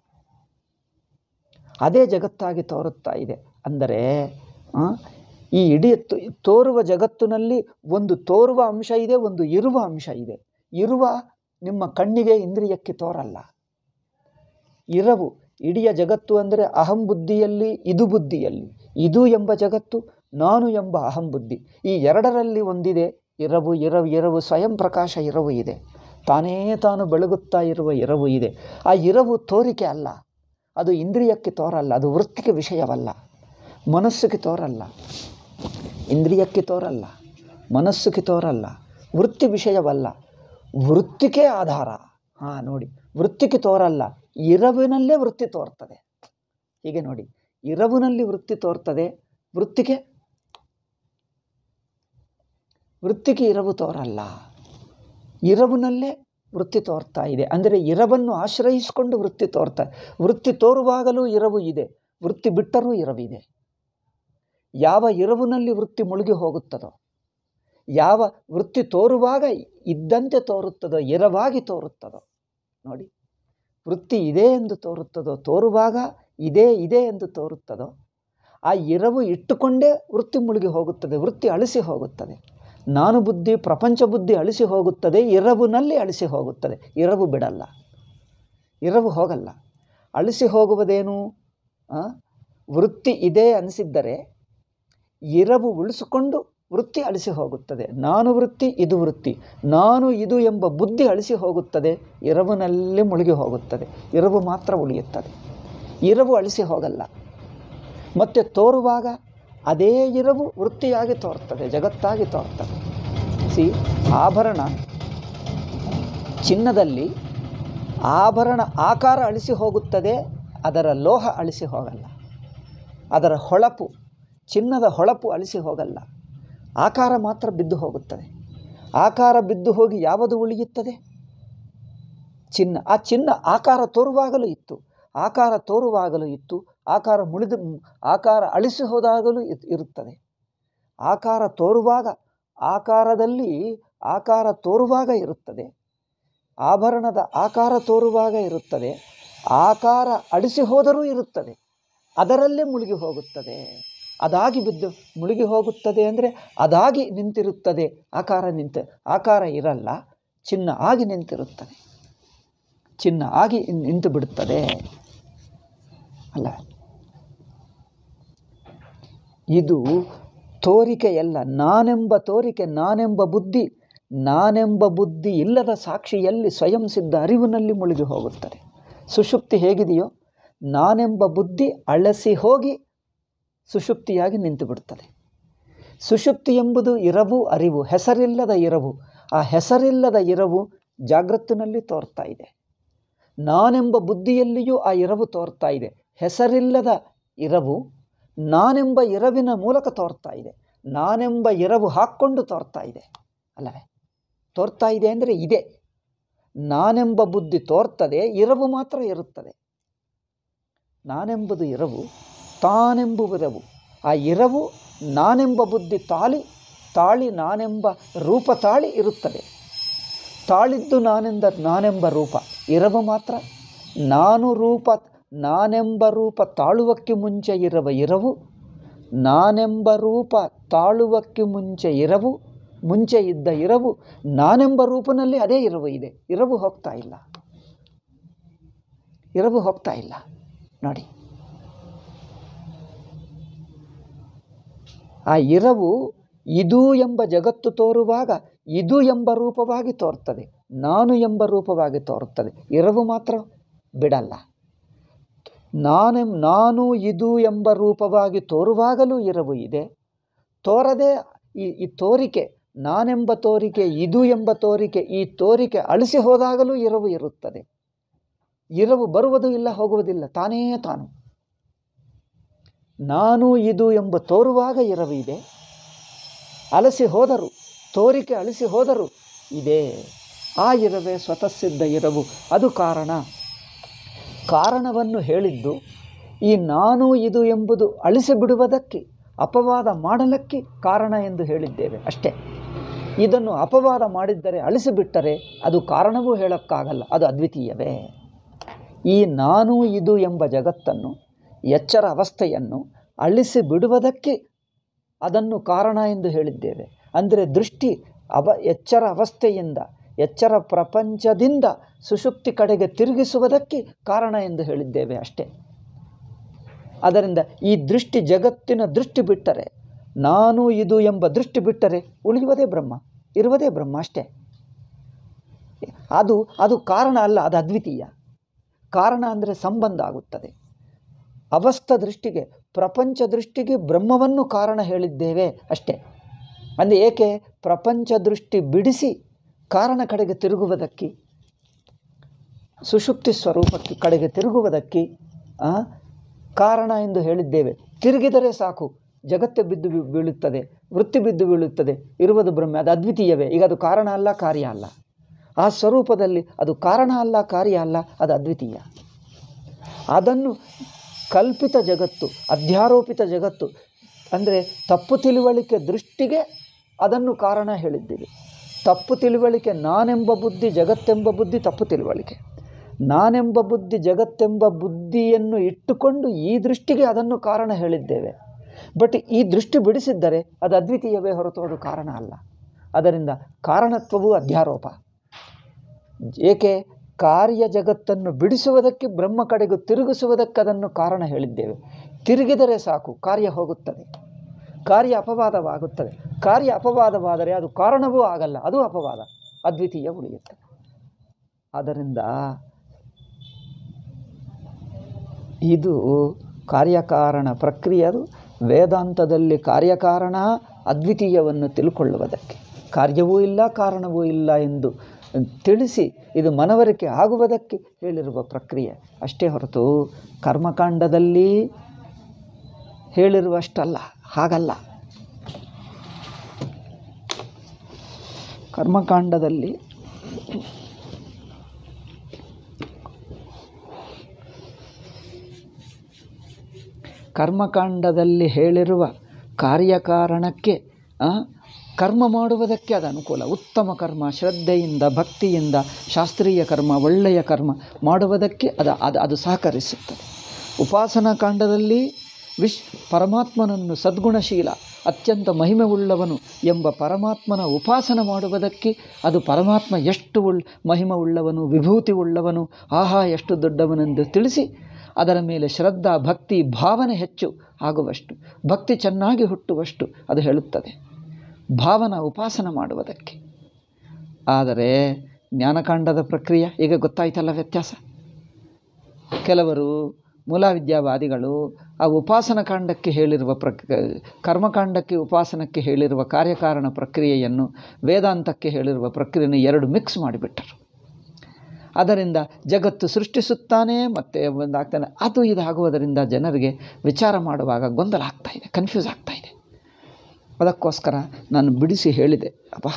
ಅದೇ ಜಗತ್ತಾಗಿ ತೋರುತ್ತಾ ಇದೆ ಅಂದರೆ ಆ, ಈ ಇಡೀ ತೋ- ತೋರುವ ಜಗತ್ತಿನಲ್ಲಿ ಒಂದು ತೋರುವ ಅಂಶ ಇದೆ ಒಂದು ಇರುವ ಅಂಶ ಇದೆ ಇರುವ ನಿಮ್ಮ ಕಣ್ಣಿಗೆ ಇಂದ್ರಿಯಕ್ಕೆ ತೋರಲ್ಲ ಇರವು ಇಡೀ ಜಗತ್ತು ಅಂದರೆ ಅಹಂ ಬುದ್ಧಿಯಲ್ಲಿ ಇದು ಬುದ್ಧಿಯಲ್ಲಿ ಇದು ಎಂಬ ಜಗತ್ತು ನಾನು ಎಂಬ ಅಹಂ ಬುದ್ಧಿ ಈ ಎರಡರಲ್ಲಿ ಒಂದಿದೆ ಇರವು ಇರವು ಇರವು ಸ್ವಯಂ ಪ್ರಕಾಶ ಇರವು ಇದೆ ತಾನೇ ತಾನು ಬೆಳಗುತ್ತಾ ಇರುವ ಇರವು ಇದೆ ಆ ಇರವು ತೋರಿಕೆ ಅಲ್ಲ ಅದು ಇಂದ್ರಿಯಕ್ಕೆ ತೋರಲ್ಲ ಅದು ವೃತ್ತಿಗೆ ವಿಷಯವಲ್ಲ ಮನಸ್ಸಿಗೆ ತೋರಲ್ಲ ಇಂದ್ರಿಯಕ್ಕೆ ತೋರಲ್ಲ ಮನಸ್ಸಿಗೆ ತೋರಲ್ಲ ವೃತ್ತಿ ವಿಷಯವಲ್ಲ ವೃತ್ತಿಗೆ ಆಧಾರ ಹಾಂ ನೋಡಿ ವೃತ್ತಿಗೆ ತೋರಲ್ಲ ಇರವಿನಲ್ಲೇ ವೃತ್ತಿ ತೋರ್ತದೆ ಹೀಗೆ ನೋಡಿ ಇರವಿನಲ್ಲಿ ವೃತ್ತಿ ತೋರ್ತದೆ ವೃತ್ತಿಗೆ ವೃತ್ತಿಗೆ ಇರವು ತೋರಲ್ಲ ಇರವಿನಲ್ಲೇ ವೃತ್ತಿ ತೋರ್ತಾ ಇದೆ ಅಂದರೆ ಇರವನ್ನು ಆಶ್ರಯಿಸಿಕೊಂಡು ವೃತ್ತಿ ತೋರ್ತಾ ವೃತ್ತಿ ತೋರುವಾಗಲೂ ಇರವು ಇದೆ ವೃತ್ತಿ ಬಿಟ್ಟರೂ ಇರವಿದೆ ಯಾವ ಇರವಿನಲ್ಲಿ ವೃತ್ತಿ ಮುಳುಗಿ ಹೋಗುತ್ತದೋ ಯಾವ ವೃತ್ತಿ ತೋರುವಾಗ ಇದ್ದಂತೆ ತೋರುತ್ತದೋ ಇರವಾಗಿ ತೋರುತ್ತದೋ ನೋಡಿ ವೃತ್ತಿ ಇದೆ ಎಂದು ತೋರುತ್ತದೋ ತೋರುವಾಗ ಇದೇ ಇದೆ ಎಂದು ತೋರುತ್ತದೋ ಆ ಇರವು ಇಟ್ಟುಕೊಂಡೇ ವೃತ್ತಿ ಮುಳುಗಿ ಹೋಗುತ್ತದೆ ವೃತ್ತಿ ಅಳಿಸಿ ಹೋಗುತ್ತದೆ ನಾನು ಬುದ್ಧಿ ಪ್ರಪಂಚ ಬುದ್ಧಿ ಅಳಿಸಿ ಹೋಗುತ್ತದೆ ಇರವಿನಲ್ಲಿ ಅಳಿಸಿ ಹೋಗುತ್ತದೆ ಇರವು ಬಿಡಲ್ಲ ಇರವು ಹೋಗಲ್ಲ ಅಳಿಸಿ ಹೋಗುವುದೇನು ಆ? ವೃತ್ತಿ ಇದೆ ಅನಿಸಿದ್ದರೆ ಇರವು ಉಳಿಸಿಕೊಂಡು ವೃತ್ತಿ ಅಳಿಸಿ ಹೋಗುತ್ತದೆ ನಾನು ವೃತ್ತಿ ಇದು ವೃತ್ತಿ ನಾನು ಇದು ಎಂಬ ಬುದ್ಧಿ ಅಳಿಸಿ ಹೋಗುತ್ತದೆ ಇರವಿನಲ್ಲಿ ಮುಳುಗಿ ಹೋಗುತ್ತದೆ ಇರವು ಮಾತ್ರ ಉಳಿಯುತ್ತದೆ ಇರವು ಅಳಿಸಿ ಹೋಗಲ್ಲ ಮತ್ತು ತೋರುವಾಗ ಅದೇ ಇರವು ವೃತ್ತಿಯಾಗಿ ತೋರ್ತದೆ ಜಗತ್ತಾಗಿ ತೋರ್ತದೆ ಸಿ ಆಭರಣ ಚಿನ್ನದಲ್ಲಿ ಆಭರಣ ಆಕಾರ ಅಳಿಸಿ ಹೋಗುತ್ತದೆ ಅದರ ಲೋಹ ಅಳಿಸಿ ಹೋಗಲ್ಲ ಅದರ ಹೊಳಪು ಚಿನ್ನದ ಹೊಳಪು ಅಳಿಸಿ ಹೋಗಲ್ಲ ಆಕಾರ ಮಾತ್ರ ಬಿದ್ದು ಹೋಗುತ್ತದೆ ಆಕಾರ ಬಿದ್ದು ಹೋಗಿ ಯಾವುದು ಉಳಿಯುತ್ತದೆ ಚಿನ್ನ ಆ ಚಿನ್ನ ಆಕಾರ ತೋರುವಾಗಲೂ ಇತ್ತು ಆಕಾರ ತೋರುವಾಗಲೂ ಇತ್ತು ಆಕಾರ ಮುಳಿದು ಆಕಾರ ಅಳಿಸಿ ಹೋದಾಗಲೂ ಇತ್- ಇರುತ್ತದೆ ಆಕಾರ ತೋರುವಾಗ ಆಕಾರದಲ್ಲಿ ಆಕಾರ ತೋರುವಾಗ ಇರುತ್ತದೆ ಆಭರಣದ ಆಕಾರ ತೋರುವಾಗ ಇರುತ್ತದೆ ಆಕಾರ ಅಳಿಸಿ ಹೋದರೂ ಇರುತ್ತದೆ ಅದರಲ್ಲೇ ಮುಳುಗಿ ಹೋಗುತ್ತದೆ ಅದಾಗಿ ಬಿದ್ದು ಮುಳುಗಿ ಹೋಗುತ್ತದೆ ಅಂದರೆ ಅದಾಗಿ ನಿಂತಿರುತ್ತದೆ ಆಕಾರ ನಿಂತ ಆಕಾರ ಇರಲ್ಲ ಚಿನ್ನ ಆಗಿ ನಿಂತಿರುತ್ತದೆ ಚಿನ್ನ ಆಗಿ ನಿಂತು ಬಿಡುತ್ತದೆ ಅಲ್ಲ ಇದು ತೋರಿಕೆಯಲ್ಲ ನಾನೆಂಬ ತೋರಿಕೆ ನಾನೆಂಬ ಬುದ್ಧಿ ನಾನೆಂಬ ಬುದ್ಧಿ ಇಲ್ಲದ ಸಾಕ್ಷಿಯಲ್ಲಿ ಸ್ವಯಂ ಸಿದ್ಧ ಅರಿವಿನಲ್ಲಿ ಮುಳುಗಿ ಹೋಗುತ್ತದೆ ಸುಷುಪ್ತಿ ಹೇಗಿದೆಯೋ ನಾನೆಂಬ ಬುದ್ಧಿ ಅಳಸಿ ಹೋಗಿ ಸುಷುಪ್ತಿಯಾಗಿ ನಿಂತು ಬಿಡುತ್ತದೆ ಸುಷುಪ್ತಿ ಎಂಬುದು ಇರವು ಅರಿವು ಹೆಸರಿಲ್ಲದ ಇರವು ಆ ಹೆಸರಿಲ್ಲದ ಇರವು ಜಾಗೃತಿನಲ್ಲಿ ತೋರ್ತಾ ಇದೆ ನಾನೆಂಬ ಬುದ್ಧಿಯಲ್ಲಿಯೂ ಆ ಇರವು ತೋರ್ತಾ ಇದೆ ಹೆಸರಿಲ್ಲದ ಇರವು ನಾನೆಂಬ ಇರವಿನ ಮೂಲಕ ತೋರ್ತಾ ಇದೆ ನಾನೆಂಬ ಇರವು ಹಾಕ್ಕೊಂಡು ತೋರ್ತಾ ಇದೆ ಅಲ್ಲವೇ ತೋರ್ತಾ ಇದೆ ಅಂದರೆ ಇದೆ ನಾನೆಂಬ ಬುದ್ಧಿ ತೋರ್ತದೆ ಇರವು ಮಾತ್ರ ಇರುತ್ತದೆ ನಾನೆಂಬುದು ಇರವು ತಾನೆಂಬುವಿರವು ಆ ಇರವು ನಾನೆಂಬ ಬುದ್ಧಿ ತಾಳಿ ತಾಳಿ ನಾನೆಂಬ ರೂಪ ತಾಳಿ ಇರುತ್ತದೆ ತಾಳಿದ್ದು ನಾನೆಂದ ನಾನೆಂಬ ರೂಪ ಇರವು ಮಾತ್ರ ನಾನು ರೂಪ ನಾನೆಂಬ ರೂಪ ತಾಳುವಕ್ಕೆ ಮುಂಚೆ ಇರವ ಇರವು ನಾನೆಂಬ ರೂಪ ತಾಳುವಕ್ಕೆ ಮುಂಚೆ ಇರವು ಮುಂಚೆ ಇದ್ದ ಇರವು ನಾನೆಂಬ ರೂಪನಲ್ಲಿ ಅದೇ ಇರವು ಇದೆ ಇರವು ಹೋಗ್ತಾ ಇಲ್ಲ ಇರವು ಹೋಗ್ತಾ ಇಲ್ಲ ನೋಡಿ ಆ ಇರವು ಇದು ಎಂಬ ಜಗತ್ತು ತೋರುವಾಗ ಇದು ಎಂಬ ರೂಪವಾಗಿ ತೋರ್ತದೆ ನಾನು ಎಂಬ ರೂಪವಾಗಿ ತೋರುತ್ತದೆ ಇರವು ಮಾತ್ರ ಬಿಡಲ್ಲ ನಾನೆಂ ನಾನು ಇದು ಎಂಬ ರೂಪವಾಗಿ ತೋರುವಾಗಲೂ ಇರವು ಇದೆ ತೋರದೆ ಈ ಈ ತೋರಿಕೆ ನಾನೆಂಬ ತೋರಿಕೆ ಇದು ಎಂಬ ತೋರಿಕೆ ಈ ತೋರಿಕೆ ಅಳಿಸಿ ಹೋದಾಗಲೂ ಇರವು ಇರುತ್ತದೆ ಇರವು ಬರುವುದು ಇಲ್ಲ ಹೋಗುವುದಿಲ್ಲ ತಾನೇ ತಾನು ನಾನು ಇದು ಎಂಬ ತೋರುವಾಗ ಇರವು ಇದೆ ಅಲಸಿ ಹೋದರು ತೋರಿಕೆ ಅಳಿಸಿ ಹೋದರು ಇದೆ ಆ ಇರವೇ ಸ್ವತಃ ಸಿದ್ಧ ಇರವು ಅದು ಕಾರಣ ಕಾರಣವನ್ನು ಹೇಳಿದ್ದು ಈ ನಾನು ಇದು ಎಂಬುದು ಅಳಿಸಿ ಬಿಡುವುದಕ್ಕೆ ಅಪವಾದ ಮಾಡಲಕ್ಕೆ ಕಾರಣ ಎಂದು ಹೇಳಿದ್ದೇವೆ ಅಷ್ಟೇ ಇದನ್ನು ಅಪವಾದ ಮಾಡಿದ್ದರೆ ಅಳಿಸಿಬಿಟ್ಟರೆ ಅದು ಕಾರಣವೂ ಹೇಳೋಕ್ಕಾಗಲ್ಲ ಅದು ಅದ್ವಿತೀಯವೇ ಈ ನಾನು ಇದು ಎಂಬ ಜಗತ್ತನ್ನು ಎಚ್ಚರ ಅವಸ್ಥೆಯನ್ನು ಅಳಿಸಿ ಬಿಡುವುದಕ್ಕೆ ಅದನ್ನು ಕಾರಣ ಎಂದು ಹೇಳಿದ್ದೇವೆ ಅಂದರೆ ದೃಷ್ಟಿ ಅವ ಎಚ್ಚರ ಅವಸ್ಥೆಯಿಂದ ಎಚ್ಚರ ಪ್ರಪಂಚದಿಂದ ಸುಷುಪ್ತಿ ಕಡೆಗೆ ತಿರುಗಿಸುವುದಕ್ಕೆ ಕಾರಣ ಎಂದು ಹೇಳಿದ್ದೇವೆ ಅಷ್ಟೇ ಅದರಿಂದ ಈ ದೃಷ್ಟಿ ಜಗತ್ತಿನ ದೃಷ್ಟಿ ಬಿಟ್ಟರೆ ನಾನು ಇದು ಎಂಬ ದೃಷ್ಟಿ ಬಿಟ್ಟರೆ ಉಳಿಯುವುದೇ ಬ್ರಹ್ಮ ಇರುವುದೇ ಬ್ರಹ್ಮ ಅಷ್ಟೇ ಅದು ಅದು ಕಾರಣ ಅಲ್ಲ ಅದು ಅದ್ವಿತೀಯ ಕಾರಣ ಅಂದರೆ ಸಂಬಂಧ ಆಗುತ್ತದೆ ಅವಸ್ಥ ದೃಷ್ಟಿಗೆ ಪ್ರಪಂಚ ದೃಷ್ಟಿಗೆ ಬ್ರಹ್ಮವನ್ನು ಕಾರಣ ಹೇಳಿದ್ದೇವೆ ಅಷ್ಟೇ ಅಂದರೆ ಏಕೆ ಪ್ರಪಂಚ ದೃಷ್ಟಿ ಬಿಡಿಸಿ ಕಾರಣ ಕಡೆಗೆ ತಿರುಗುವುದಕ್ಕೆ ಸುಷುಪ್ತಿ ಸ್ವರೂಪಕ್ಕೆ ಕಡೆಗೆ ತಿರುಗುವುದಕ್ಕೆ ಆ, ಕಾರಣ ಎಂದು ಹೇಳಿದ್ದೇವೆ ತಿರುಗಿದರೆ ಸಾಕು ಜಗತ್ತೇ ಬಿದ್ದು ಬೀ- ಬೀಳುತ್ತದೆ ವೃತ್ತಿ ಬಿದ್ದು ಬೀಳುತ್ತದೆ ಇರುವುದು ಬ್ರಹ್ಮ ಅದು ಅದ್ವಿತೀಯವೇ ಈಗ ಅದು ಕಾರಣ ಅಲ್ಲ ಕಾರ್ಯ ಅಲ್ಲ ಆ ಸ್ವರೂಪದಲ್ಲಿ ಅದು ಕಾರಣ ಅಲ್ಲ ಕಾರ್ಯ ಅಲ್ಲ ಅದು ಅದ್ವಿತೀಯ ಅದನ್ನು ಕಲ್ಪಿತ ಜಗತ್ತು ಅಧ್ಯಾರೋಪಿತ ಜಗತ್ತು ಅಂದರೆ ತಪ್ಪು ತಿಳುವಳಿಕೆ ದೃಷ್ಟಿಗೆ ಅದನ್ನು ಕಾರಣ ಹೇಳಿದ್ದೀವಿ ತಪ್ಪು ತಿಳುವಳಿಕೆ ನಾನೆಂಬ ಬುದ್ಧಿ ಜಗತ್ತೆಂಬ ಬುದ್ಧಿ ತಪ್ಪು ತಿಳುವಳಿಕೆ ನಾನೆಂಬ ಬುದ್ಧಿ ಜಗತ್ತೆಂಬ ಬುದ್ಧಿಯನ್ನು ಇಟ್ಟುಕೊಂಡು ಈ ದೃಷ್ಟಿಗೆ ಅದನ್ನು ಕಾರಣ ಹೇಳಿದ್ದೇವೆ ಬಟ್ ಈ ದೃಷ್ಟಿ ಬಿಡಿಸಿದ್ದರೆ ಅದು ಅದ್ವಿತೀಯವೇ ಹೊರತು ಅದು ಕಾರಣ ಅಲ್ಲ ಅದರಿಂದ ಕಾರಣತ್ವವು ಅಧ್ಯಾರೋಪ ಏಕೆ ಕಾರ್ಯ ಜಗತ್ತನ್ನು ಬಿಡಿಸುವುದಕ್ಕೆ ಬ್ರಹ್ಮ ಕಡೆಗೂ ತಿರುಗಿಸುವುದಕ್ಕೆ ಅದನ್ನು ಕಾರಣ ಹೇಳಿದ್ದೇವೆ ತಿರುಗಿದರೆ ಸಾಕು ಕಾರ್ಯ ಹೋಗುತ್ತದೆ ಕಾರ್ಯ ಅಪವಾದವಾಗುತ್ತದೆ ಕಾರ್ಯ ಅಪವಾದವಾದರೆ ಅದು ಕಾರಣವೂ ಆಗಲ್ಲ ಅದು ಅಪವಾದ ಅದ್ವಿತೀಯ ಉಳಿಯುತ್ತದೆ ಆದ್ದರಿಂದ ಇದು ಕಾರ್ಯಕಾರಣ ಪ್ರಕ್ರಿಯೆ ಅದು ವೇದಾಂತದಲ್ಲಿ ಕಾರ್ಯಕಾರಣ ಅದ್ವಿತೀಯವನ್ನು ತಿಳ್ಕೊಳ್ಳುವುದಕ್ಕೆ ಕಾರ್ಯವೂ ಇಲ್ಲ ಕಾರಣವೂ ಇಲ್ಲ ಎಂದು ತಿಳಿಸಿ ಇದು ಮನವರಿಕೆ ಆಗುವುದಕ್ಕೆ ಹೇಳಿರುವ ಪ್ರಕ್ರಿಯೆ ಅಷ್ಟೇ ಹೊರತು ಕರ್ಮಕಾಂಡದಲ್ಲಿ ಹೇಳಿರುವಷ್ಟಲ್ಲ ಹಾಗಲ್ಲ ಕರ್ಮಕಾಂಡದಲ್ಲಿ ಕರ್ಮಕಾಂಡದಲ್ಲಿ ಹೇಳಿರುವ ಕಾರ್ಯಕಾರಣಕ್ಕೆ ಆ, ಕರ್ಮ ಮಾಡುವುದಕ್ಕೆ ಅದು ಅನುಕೂಲ ಉತ್ತಮ ಕರ್ಮ ಶ್ರದ್ಧೆಯಿಂದ ಭಕ್ತಿಯಿಂದ ಶಾಸ್ತ್ರೀಯ ಕರ್ಮ ಒಳ್ಳೆಯ ಕರ್ಮ ಮಾಡುವುದಕ್ಕೆ ಅದು ಅದು ಅದು ಸಹಕರಿಸುತ್ತದೆ ಉಪಾಸನಾ ಕಾಂಡದಲ್ಲಿ ವಿಶ್ ಪರಮಾತ್ಮನನ್ನು ಸದ್ಗುಣಶೀಲ ಅತ್ಯಂತ ಮಹಿಮೆ ಉಳ್ಳವನು ಎಂಬ ಪರಮಾತ್ಮನ ಉಪಾಸನ ಮಾಡುವುದಕ್ಕೆ ಅದು ಪರಮಾತ್ಮ ಎಷ್ಟು ಉಳ್ ಮಹಿಮೆ ಉಳ್ಳವನು ವಿಭೂತಿ ಉಳ್ಳವನು ಆಹಾ ಎಷ್ಟು ದೊಡ್ಡವನೆಂದು ತಿಳಿಸಿ ಅದರ ಮೇಲೆ ಶ್ರದ್ಧಾ ಭಕ್ತಿ ಭಾವನೆ ಹೆಚ್ಚು ಆಗುವಷ್ಟು ಭಕ್ತಿ ಚೆನ್ನಾಗಿ ಹುಟ್ಟುವಷ್ಟು ಅದು ಹೇಳುತ್ತದೆ ಭಾವನ ಉಪಾಸನ ಮಾಡುವುದಕ್ಕೆ ಆದರೆ ಜ್ಞಾನಕಾಂಡದ ಪ್ರಕ್ರಿಯೆ ಈಗ ಗೊತ್ತಾಯ್ತಲ್ಲ ವ್ಯತ್ಯಾಸ ಕೆಲವರು ಮೂಲವಿದ್ಯಾವಾದಿಗಳು ಆ ಉಪಾಸನ ಕಾಂಡಕ್ಕೆ ಹೇಳಿರುವ ಪ್ರಕ್ ಕರ್ಮಕಾಂಡಕ್ಕೆ ಉಪಾಸನಕ್ಕೆ ಹೇಳಿರುವ ಕಾರ್ಯಕಾರಣ ಪ್ರಕ್ರಿಯೆಯನ್ನು ವೇದಾಂತಕ್ಕೆ ಹೇಳಿರುವ ಪ್ರಕ್ರಿಯೆಯನ್ನು ಎರಡು ಮಿಕ್ಸ್ ಮಾಡಿಬಿಟ್ಟರು ಅದರಿಂದ ಜಗತ್ತು ಸೃಷ್ಟಿಸುತ್ತಾನೆ ಮತ್ತು ಒಂದಾಗ್ತಾನೆ ಅದು ಇದಾಗುವುದರಿಂದ ಜನರಿಗೆ ವಿಚಾರ ಮಾಡುವಾಗ ಗೊಂದಲ ಆಗ್ತಾ ಇದೆ ಕನ್ಫ್ಯೂಸ್ ಆಗ್ತಾ ಇದೆ ಅದಕ್ಕೋಸ್ಕರ ನಾನು ಬಿಡಿಸಿ ಹೇಳಿದೆ ಅಪ್ಪ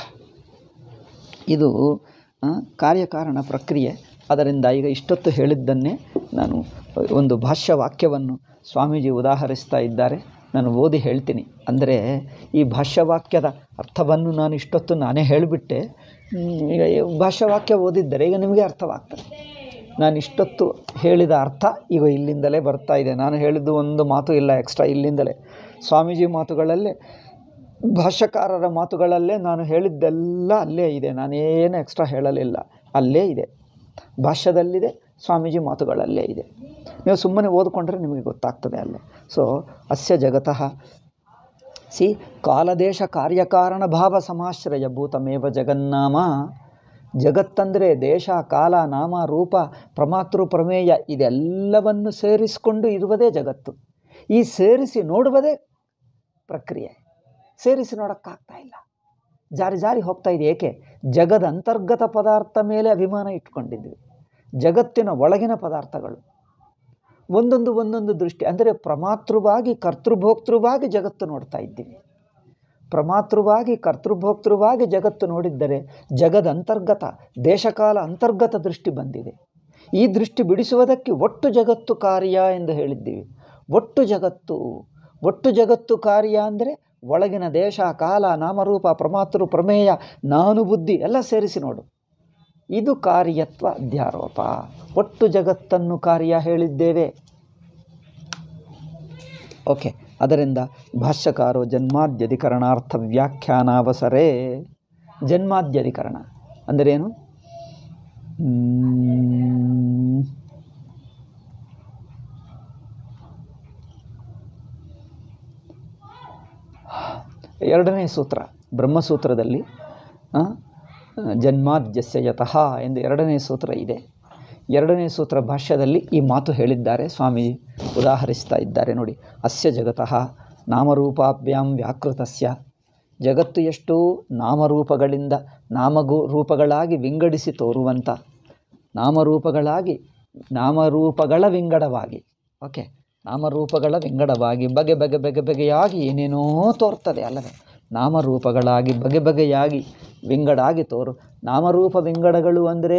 ಇದು ಆ, ಕಾರ್ಯಕಾರಣ ಪ್ರಕ್ರಿಯೆ ಅದರಿಂದ ಈಗ ಇಷ್ಟೊತ್ತು ಹೇಳಿದ್ದನ್ನೇ ನಾನು ಒಂದು ಭಾಷ್ಯ ವಾಕ್ಯವನ್ನು ಸ್ವಾಮೀಜಿ ಉದಾಹರಿಸ್ತಾ ಇದ್ದಾರೆ ನಾನು ಓದಿ ಹೇಳ್ತೀನಿ ಅಂದರೆ ಈ ಭಾಷ್ಯವಾಕ್ಯದ ಅರ್ಥವನ್ನು ನಾನು ಇಷ್ಟೊತ್ತು ನಾನೇ ಹೇಳಿಬಿಟ್ಟೆ ಹ್ಮ್, ಈಗ ಈ ಭಾಷ್ಯವಾಕ್ಯ ಓದಿದ್ದರೆ ಈಗ ನಿಮಗೆ ಅರ್ಥವಾಗ್ತದೆ ನಾನು ಇಷ್ಟೊತ್ತು ಹೇಳಿದ ಅರ್ಥ ಈಗ ಇಲ್ಲಿಂದಲೇ ಬರ್ತಾ ಇದೆ ನಾನು ಹೇಳಿದ್ದು ಒಂದು ಮಾತು ಇಲ್ಲ ಎಕ್ಸ್ಟ್ರಾ ಇಲ್ಲಿಂದಲೇ ಸ್ವಾಮೀಜಿ ಮಾತುಗಳಲ್ಲೇ ಭಾಷ್ಯಕಾರರ ಮಾತುಗಳಲ್ಲೇ ನಾನು ಹೇಳಿದ್ದೆಲ್ಲ ಅಲ್ಲೇ ಇದೆ ನಾನೇನು ಎಕ್ಸ್ಟ್ರಾ ಹೇಳಲಿಲ್ಲ ಅಲ್ಲೇ ಇದೆ ಭಾಷ್ಯದಲ್ಲಿದೆ ಸ್ವಾಮೀಜಿ ಮಾತುಗಳಲ್ಲೇ ಇದೆ ನೀವು ಸುಮ್ಮನೆ ಓದ್ಕೊಂಡ್ರೆ ನಿಮಗೆ ಗೊತ್ತಾಗ್ತದೆ ಅಲ್ಲೇ ಸೊ ಅಸ್ಯ ಜಗತಃ ಸಿ ಕಾಲದೇಶ ಕಾರ್ಯಕಾರಣ ಭಾವ ಸಮಾಶ್ರಯ ಭೂತಮೇವ ಜಗನ್ನಾಮ ಜಗತ್ತಂದರೆ ದೇಶ ಕಾಲ ನಾಮ ರೂಪ ಪ್ರಮಾತೃ ಪ್ರಮೇಯ ಇದೆಲ್ಲವನ್ನು ಸೇರಿಸಿಕೊಂಡು ಇರುವುದೇ ಜಗತ್ತು ಈ ಸೇರಿಸಿ ನೋಡುವುದೇ ಪ್ರಕ್ರಿಯೆ ಸೇರಿಸಿ ನೋಡೋಕ್ಕಾಗ್ತಾ ಇಲ್ಲ ಜಾರಿ ಜಾರಿ ಹೋಗ್ತಾ ಇದೆ ಏಕೆ ಜಗದ ಅಂತರ್ಗತ ಪದಾರ್ಥ ಮೇಲೆ ಅಭಿಮಾನ ಇಟ್ಕೊಂಡಿದ್ವಿ ಜಗತ್ತಿನ ಒಳಗಿನ ಪದಾರ್ಥಗಳು ಒಂದೊಂದು ಒಂದೊಂದು ದೃಷ್ಟಿ ಅಂದರೆ ಪ್ರಮಾತೃವಾಗಿ ಕರ್ತೃಭೋಕ್ತೃವಾಗಿ ಜಗತ್ತು ನೋಡ್ತಾ ಇದ್ದೀವಿ ಪ್ರಮಾತೃವಾಗಿ ಕರ್ತೃಭೋಕ್ತೃವಾಗಿ ಜಗತ್ತು ನೋಡಿದ್ದರೆ ಜಗದ ಅಂತರ್ಗತ ದೇಶಕಾಲ ಅಂತರ್ಗತ ದೃಷ್ಟಿ ಬಂದಿದೆ ಈ ದೃಷ್ಟಿ ಬಿಡಿಸುವುದಕ್ಕೆ ಒಟ್ಟು ಜಗತ್ತು ಕಾರ್ಯ ಎಂದು ಹೇಳಿದ್ದೀವಿ ಒಟ್ಟು ಜಗತ್ತು ಒಟ್ಟು ಜಗತ್ತು ಕಾರ್ಯ ಅಂದರೆ ಒಳಗಿನ ದೇಶ ಕಾಲ ನಾಮರೂಪ ಪ್ರಮಾತೃ ಪ್ರಮೇಯ ನಾನು ಬುದ್ಧಿ ಎಲ್ಲ ಸೇರಿಸಿ ನೋಡು ಇದು ಕಾರ್ಯತ್ವ ಅಧ್ಯಾರೋಪ ಒಟ್ಟು ಜಗತ್ತನ್ನು ಕಾರ್ಯ ಹೇಳಿದ್ದೇವೆ ಓಕೆ ಅದರಿಂದ ಭಾಷ್ಯಕಾರೋ ಜನ್ಮಾದ್ಯಧಿಕರಣಾರ್ಥ ವ್ಯಾಖ್ಯಾನಾವಸರೇ ಜನ್ಮಾದ್ಯಧಿಕರಣ ಅಂದರೇನು ಮ್, ಎರಡನೇ ಸೂತ್ರ ಬ್ರಹ್ಮಸೂತ್ರದಲ್ಲಿ ಆ, ಜನ್ಮಾದ್ಯಸ್ಯ ಯತಃ ಎಂದು ಎರಡನೇ ಸೂತ್ರ ಇದೆ ಎರಡನೇ ಸೂತ್ರ ಭಾಷ್ಯದಲ್ಲಿ ಈ ಮಾತು ಹೇಳಿದ್ದಾರೆ ಸ್ವಾಮಿ ಉದಾಹರಿಸ್ತಾ ಇದ್ದಾರೆ ನೋಡಿ ಅಸ್ಯ ಜಗತಃ ನಾಮರೂಪಾಭ್ಯಾಂ ವ್ಯಾಕೃತಸ್ಯ ಜಗತ್ತು ಎಷ್ಟು ನಾಮರೂಪಗಳಿಂದ ನಾಮಗು ರೂಪಗಳಾಗಿ ವಿಂಗಡಿಸಿ ತೋರುವಂಥ ನಾಮರೂಪಗಳಾಗಿ ನಾಮರೂಪಗಳ ವಿಂಗಡವಾಗಿ ಓಕೆ ನಾಮರೂಪಗಳ ವಿಂಗಡವಾಗಿ ಬಗೆ ಬಗೆ ಬಗೆ ಬಗೆಯಾಗಿ ಏನೇನೋ ತೋರ್ತದೆ ಅಲ್ಲವೇ ನಾಮರೂಪಗಳಾಗಿ ಬಗೆ ಬಗೆಯಾಗಿ ವಿಂಗಡಾಗಿ ತೋರು ನಾಮರೂಪ ವಿಂಗಡಗಳು ಅಂದರೆ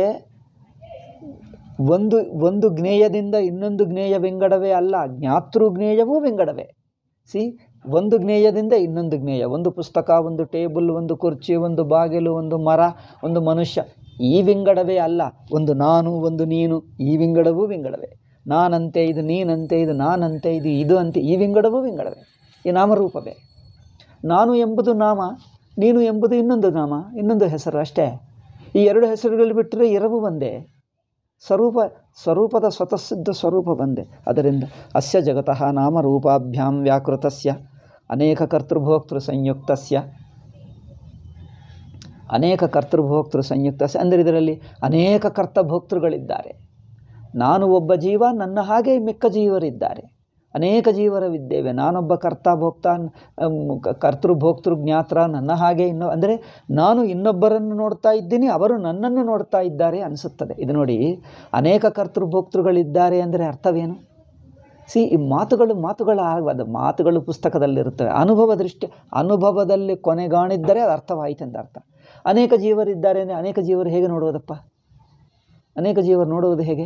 ಒಂದು ಒಂದು ಜ್ಞೇಯದಿಂದ ಇನ್ನೊಂದು ಜ್ಞೇಯ ವಿಂಗಡವೇ ಅಲ್ಲ ಜ್ಞಾತೃ ಜ್ಞೇಯವೂ ವಿಂಗಡವೇ ಸಿ ಒಂದು ಜ್ಞೇಯದಿಂದ ಇನ್ನೊಂದು ಜ್ಞೇಯ ಒಂದು ಪುಸ್ತಕ ಒಂದು ಟೇಬಲ್ ಒಂದು ಕುರ್ಚಿ ಒಂದು ಬಾಗಿಲು ಒಂದು ಮರ ಒಂದು ಮನುಷ್ಯ ಈ ವಿಂಗಡವೇ ಅಲ್ಲ ಒಂದು ನಾನು ಒಂದು ನೀನು ಈ ವಿಂಗಡವೂ ವಿಂಗಡವೇ ನಾನಂತೆ ಇದು ನೀನಂತೆ ಇದು ನಾನಂತೆ ಇದು ಇದು ಅಂತೆ ಈ ವಿಂಗಡವೂ ವಿಂಗಡವೇ ಈ ನಾಮರೂಪವೇ ನಾನು ಎಂಬುದು ನಾಮ ನೀನು ಎಂಬುದು ಇನ್ನೊಂದು ನಾಮ ಇನ್ನೊಂದು ಹೆಸರು ಅಷ್ಟೇ ಈ ಎರಡು ಹೆಸರುಗಳು ಬಿಟ್ಟರೆ ಎರವು ಒಂದೇ ಸ್ವರೂಪ ಸ್ವರೂಪದ ಸ್ವತಃಸಿದ್ಧ ಸ್ವರೂಪ ಬಂದೆ ಅದರಿಂದ ಅಸ್ಯ ಜಗತಃ ನಾಮರೂಪಾಭ್ಯಾಂ ವ್ಯಾಕೃತಸ್ಯ ಅನೇಕ ಕರ್ತೃಭೋಕ್ತೃ ಸಂಯುಕ್ತಸ್ಯ ಅನೇಕ ಕರ್ತೃಭೋಕ್ತೃ ಸಂಯುಕ್ತಸ್ಯ ಅಂದರೆ ಇದರಲ್ಲಿ ಅನೇಕ ಕರ್ತಭೋಕ್ತೃಗಳಿದ್ದಾರೆ ನಾನು ಒಬ್ಬ ಜೀವ ನನ್ನ ಹಾಗೆ ಮಿಕ್ಕ ಜೀವರಿದ್ದಾರೆ ಅನೇಕ ಜೀವರವಿದ್ದೇವೆ ನಾನೊಬ್ಬ ಕರ್ತ ಭೋಕ್ತ ಅಮ್, ಕ- ಕರ್ತೃ ಭೋಕ್ತೃ ಜ್ಞಾತ್ರ ನನ್ನ ಹಾಗೆ ಇನ್ನೊ ಅಂದರೆ ನಾನು ಇನ್ನೊಬ್ಬರನ್ನು ನೋಡ್ತಾ ಇದ್ದೀನಿ ಅವರು ನನ್ನನ್ನು ನೋಡ್ತಾ ಇದ್ದಾರೆ ಅನಿಸುತ್ತದೆ ಇದು ನೋಡಿ ಅನೇಕ ಕರ್ತೃ ಭೋಕ್ತೃಗಳಿದ್ದಾರೆ ಅಂದರೆ ಅರ್ಥವೇನು ಸಿ ಈ ಮಾತುಗಳು ಮಾತುಗಳು ಆಗಬಾರ್ದು ಮಾತುಗಳು ಪುಸ್ತಕದಲ್ಲಿರುತ್ತವೆ ಅನುಭವ ದೃಷ್ಟಿ ಅನುಭವದಲ್ಲಿ ಕೊನೆಗಾಣಿದ್ದರೆ ಅದು ಅರ್ಥವಾಯಿತೆಂದು ಅರ್ಥ ಅನೇಕ ಜೀವರಿದ್ದಾರೆ ಅಂದರೆ ಅನೇಕ ಜೀವರು ಹೇಗೆ ನೋಡುವುದಪ್ಪ ಅನೇಕ ಜೀವರು ನೋಡುವುದು ಹೇಗೆ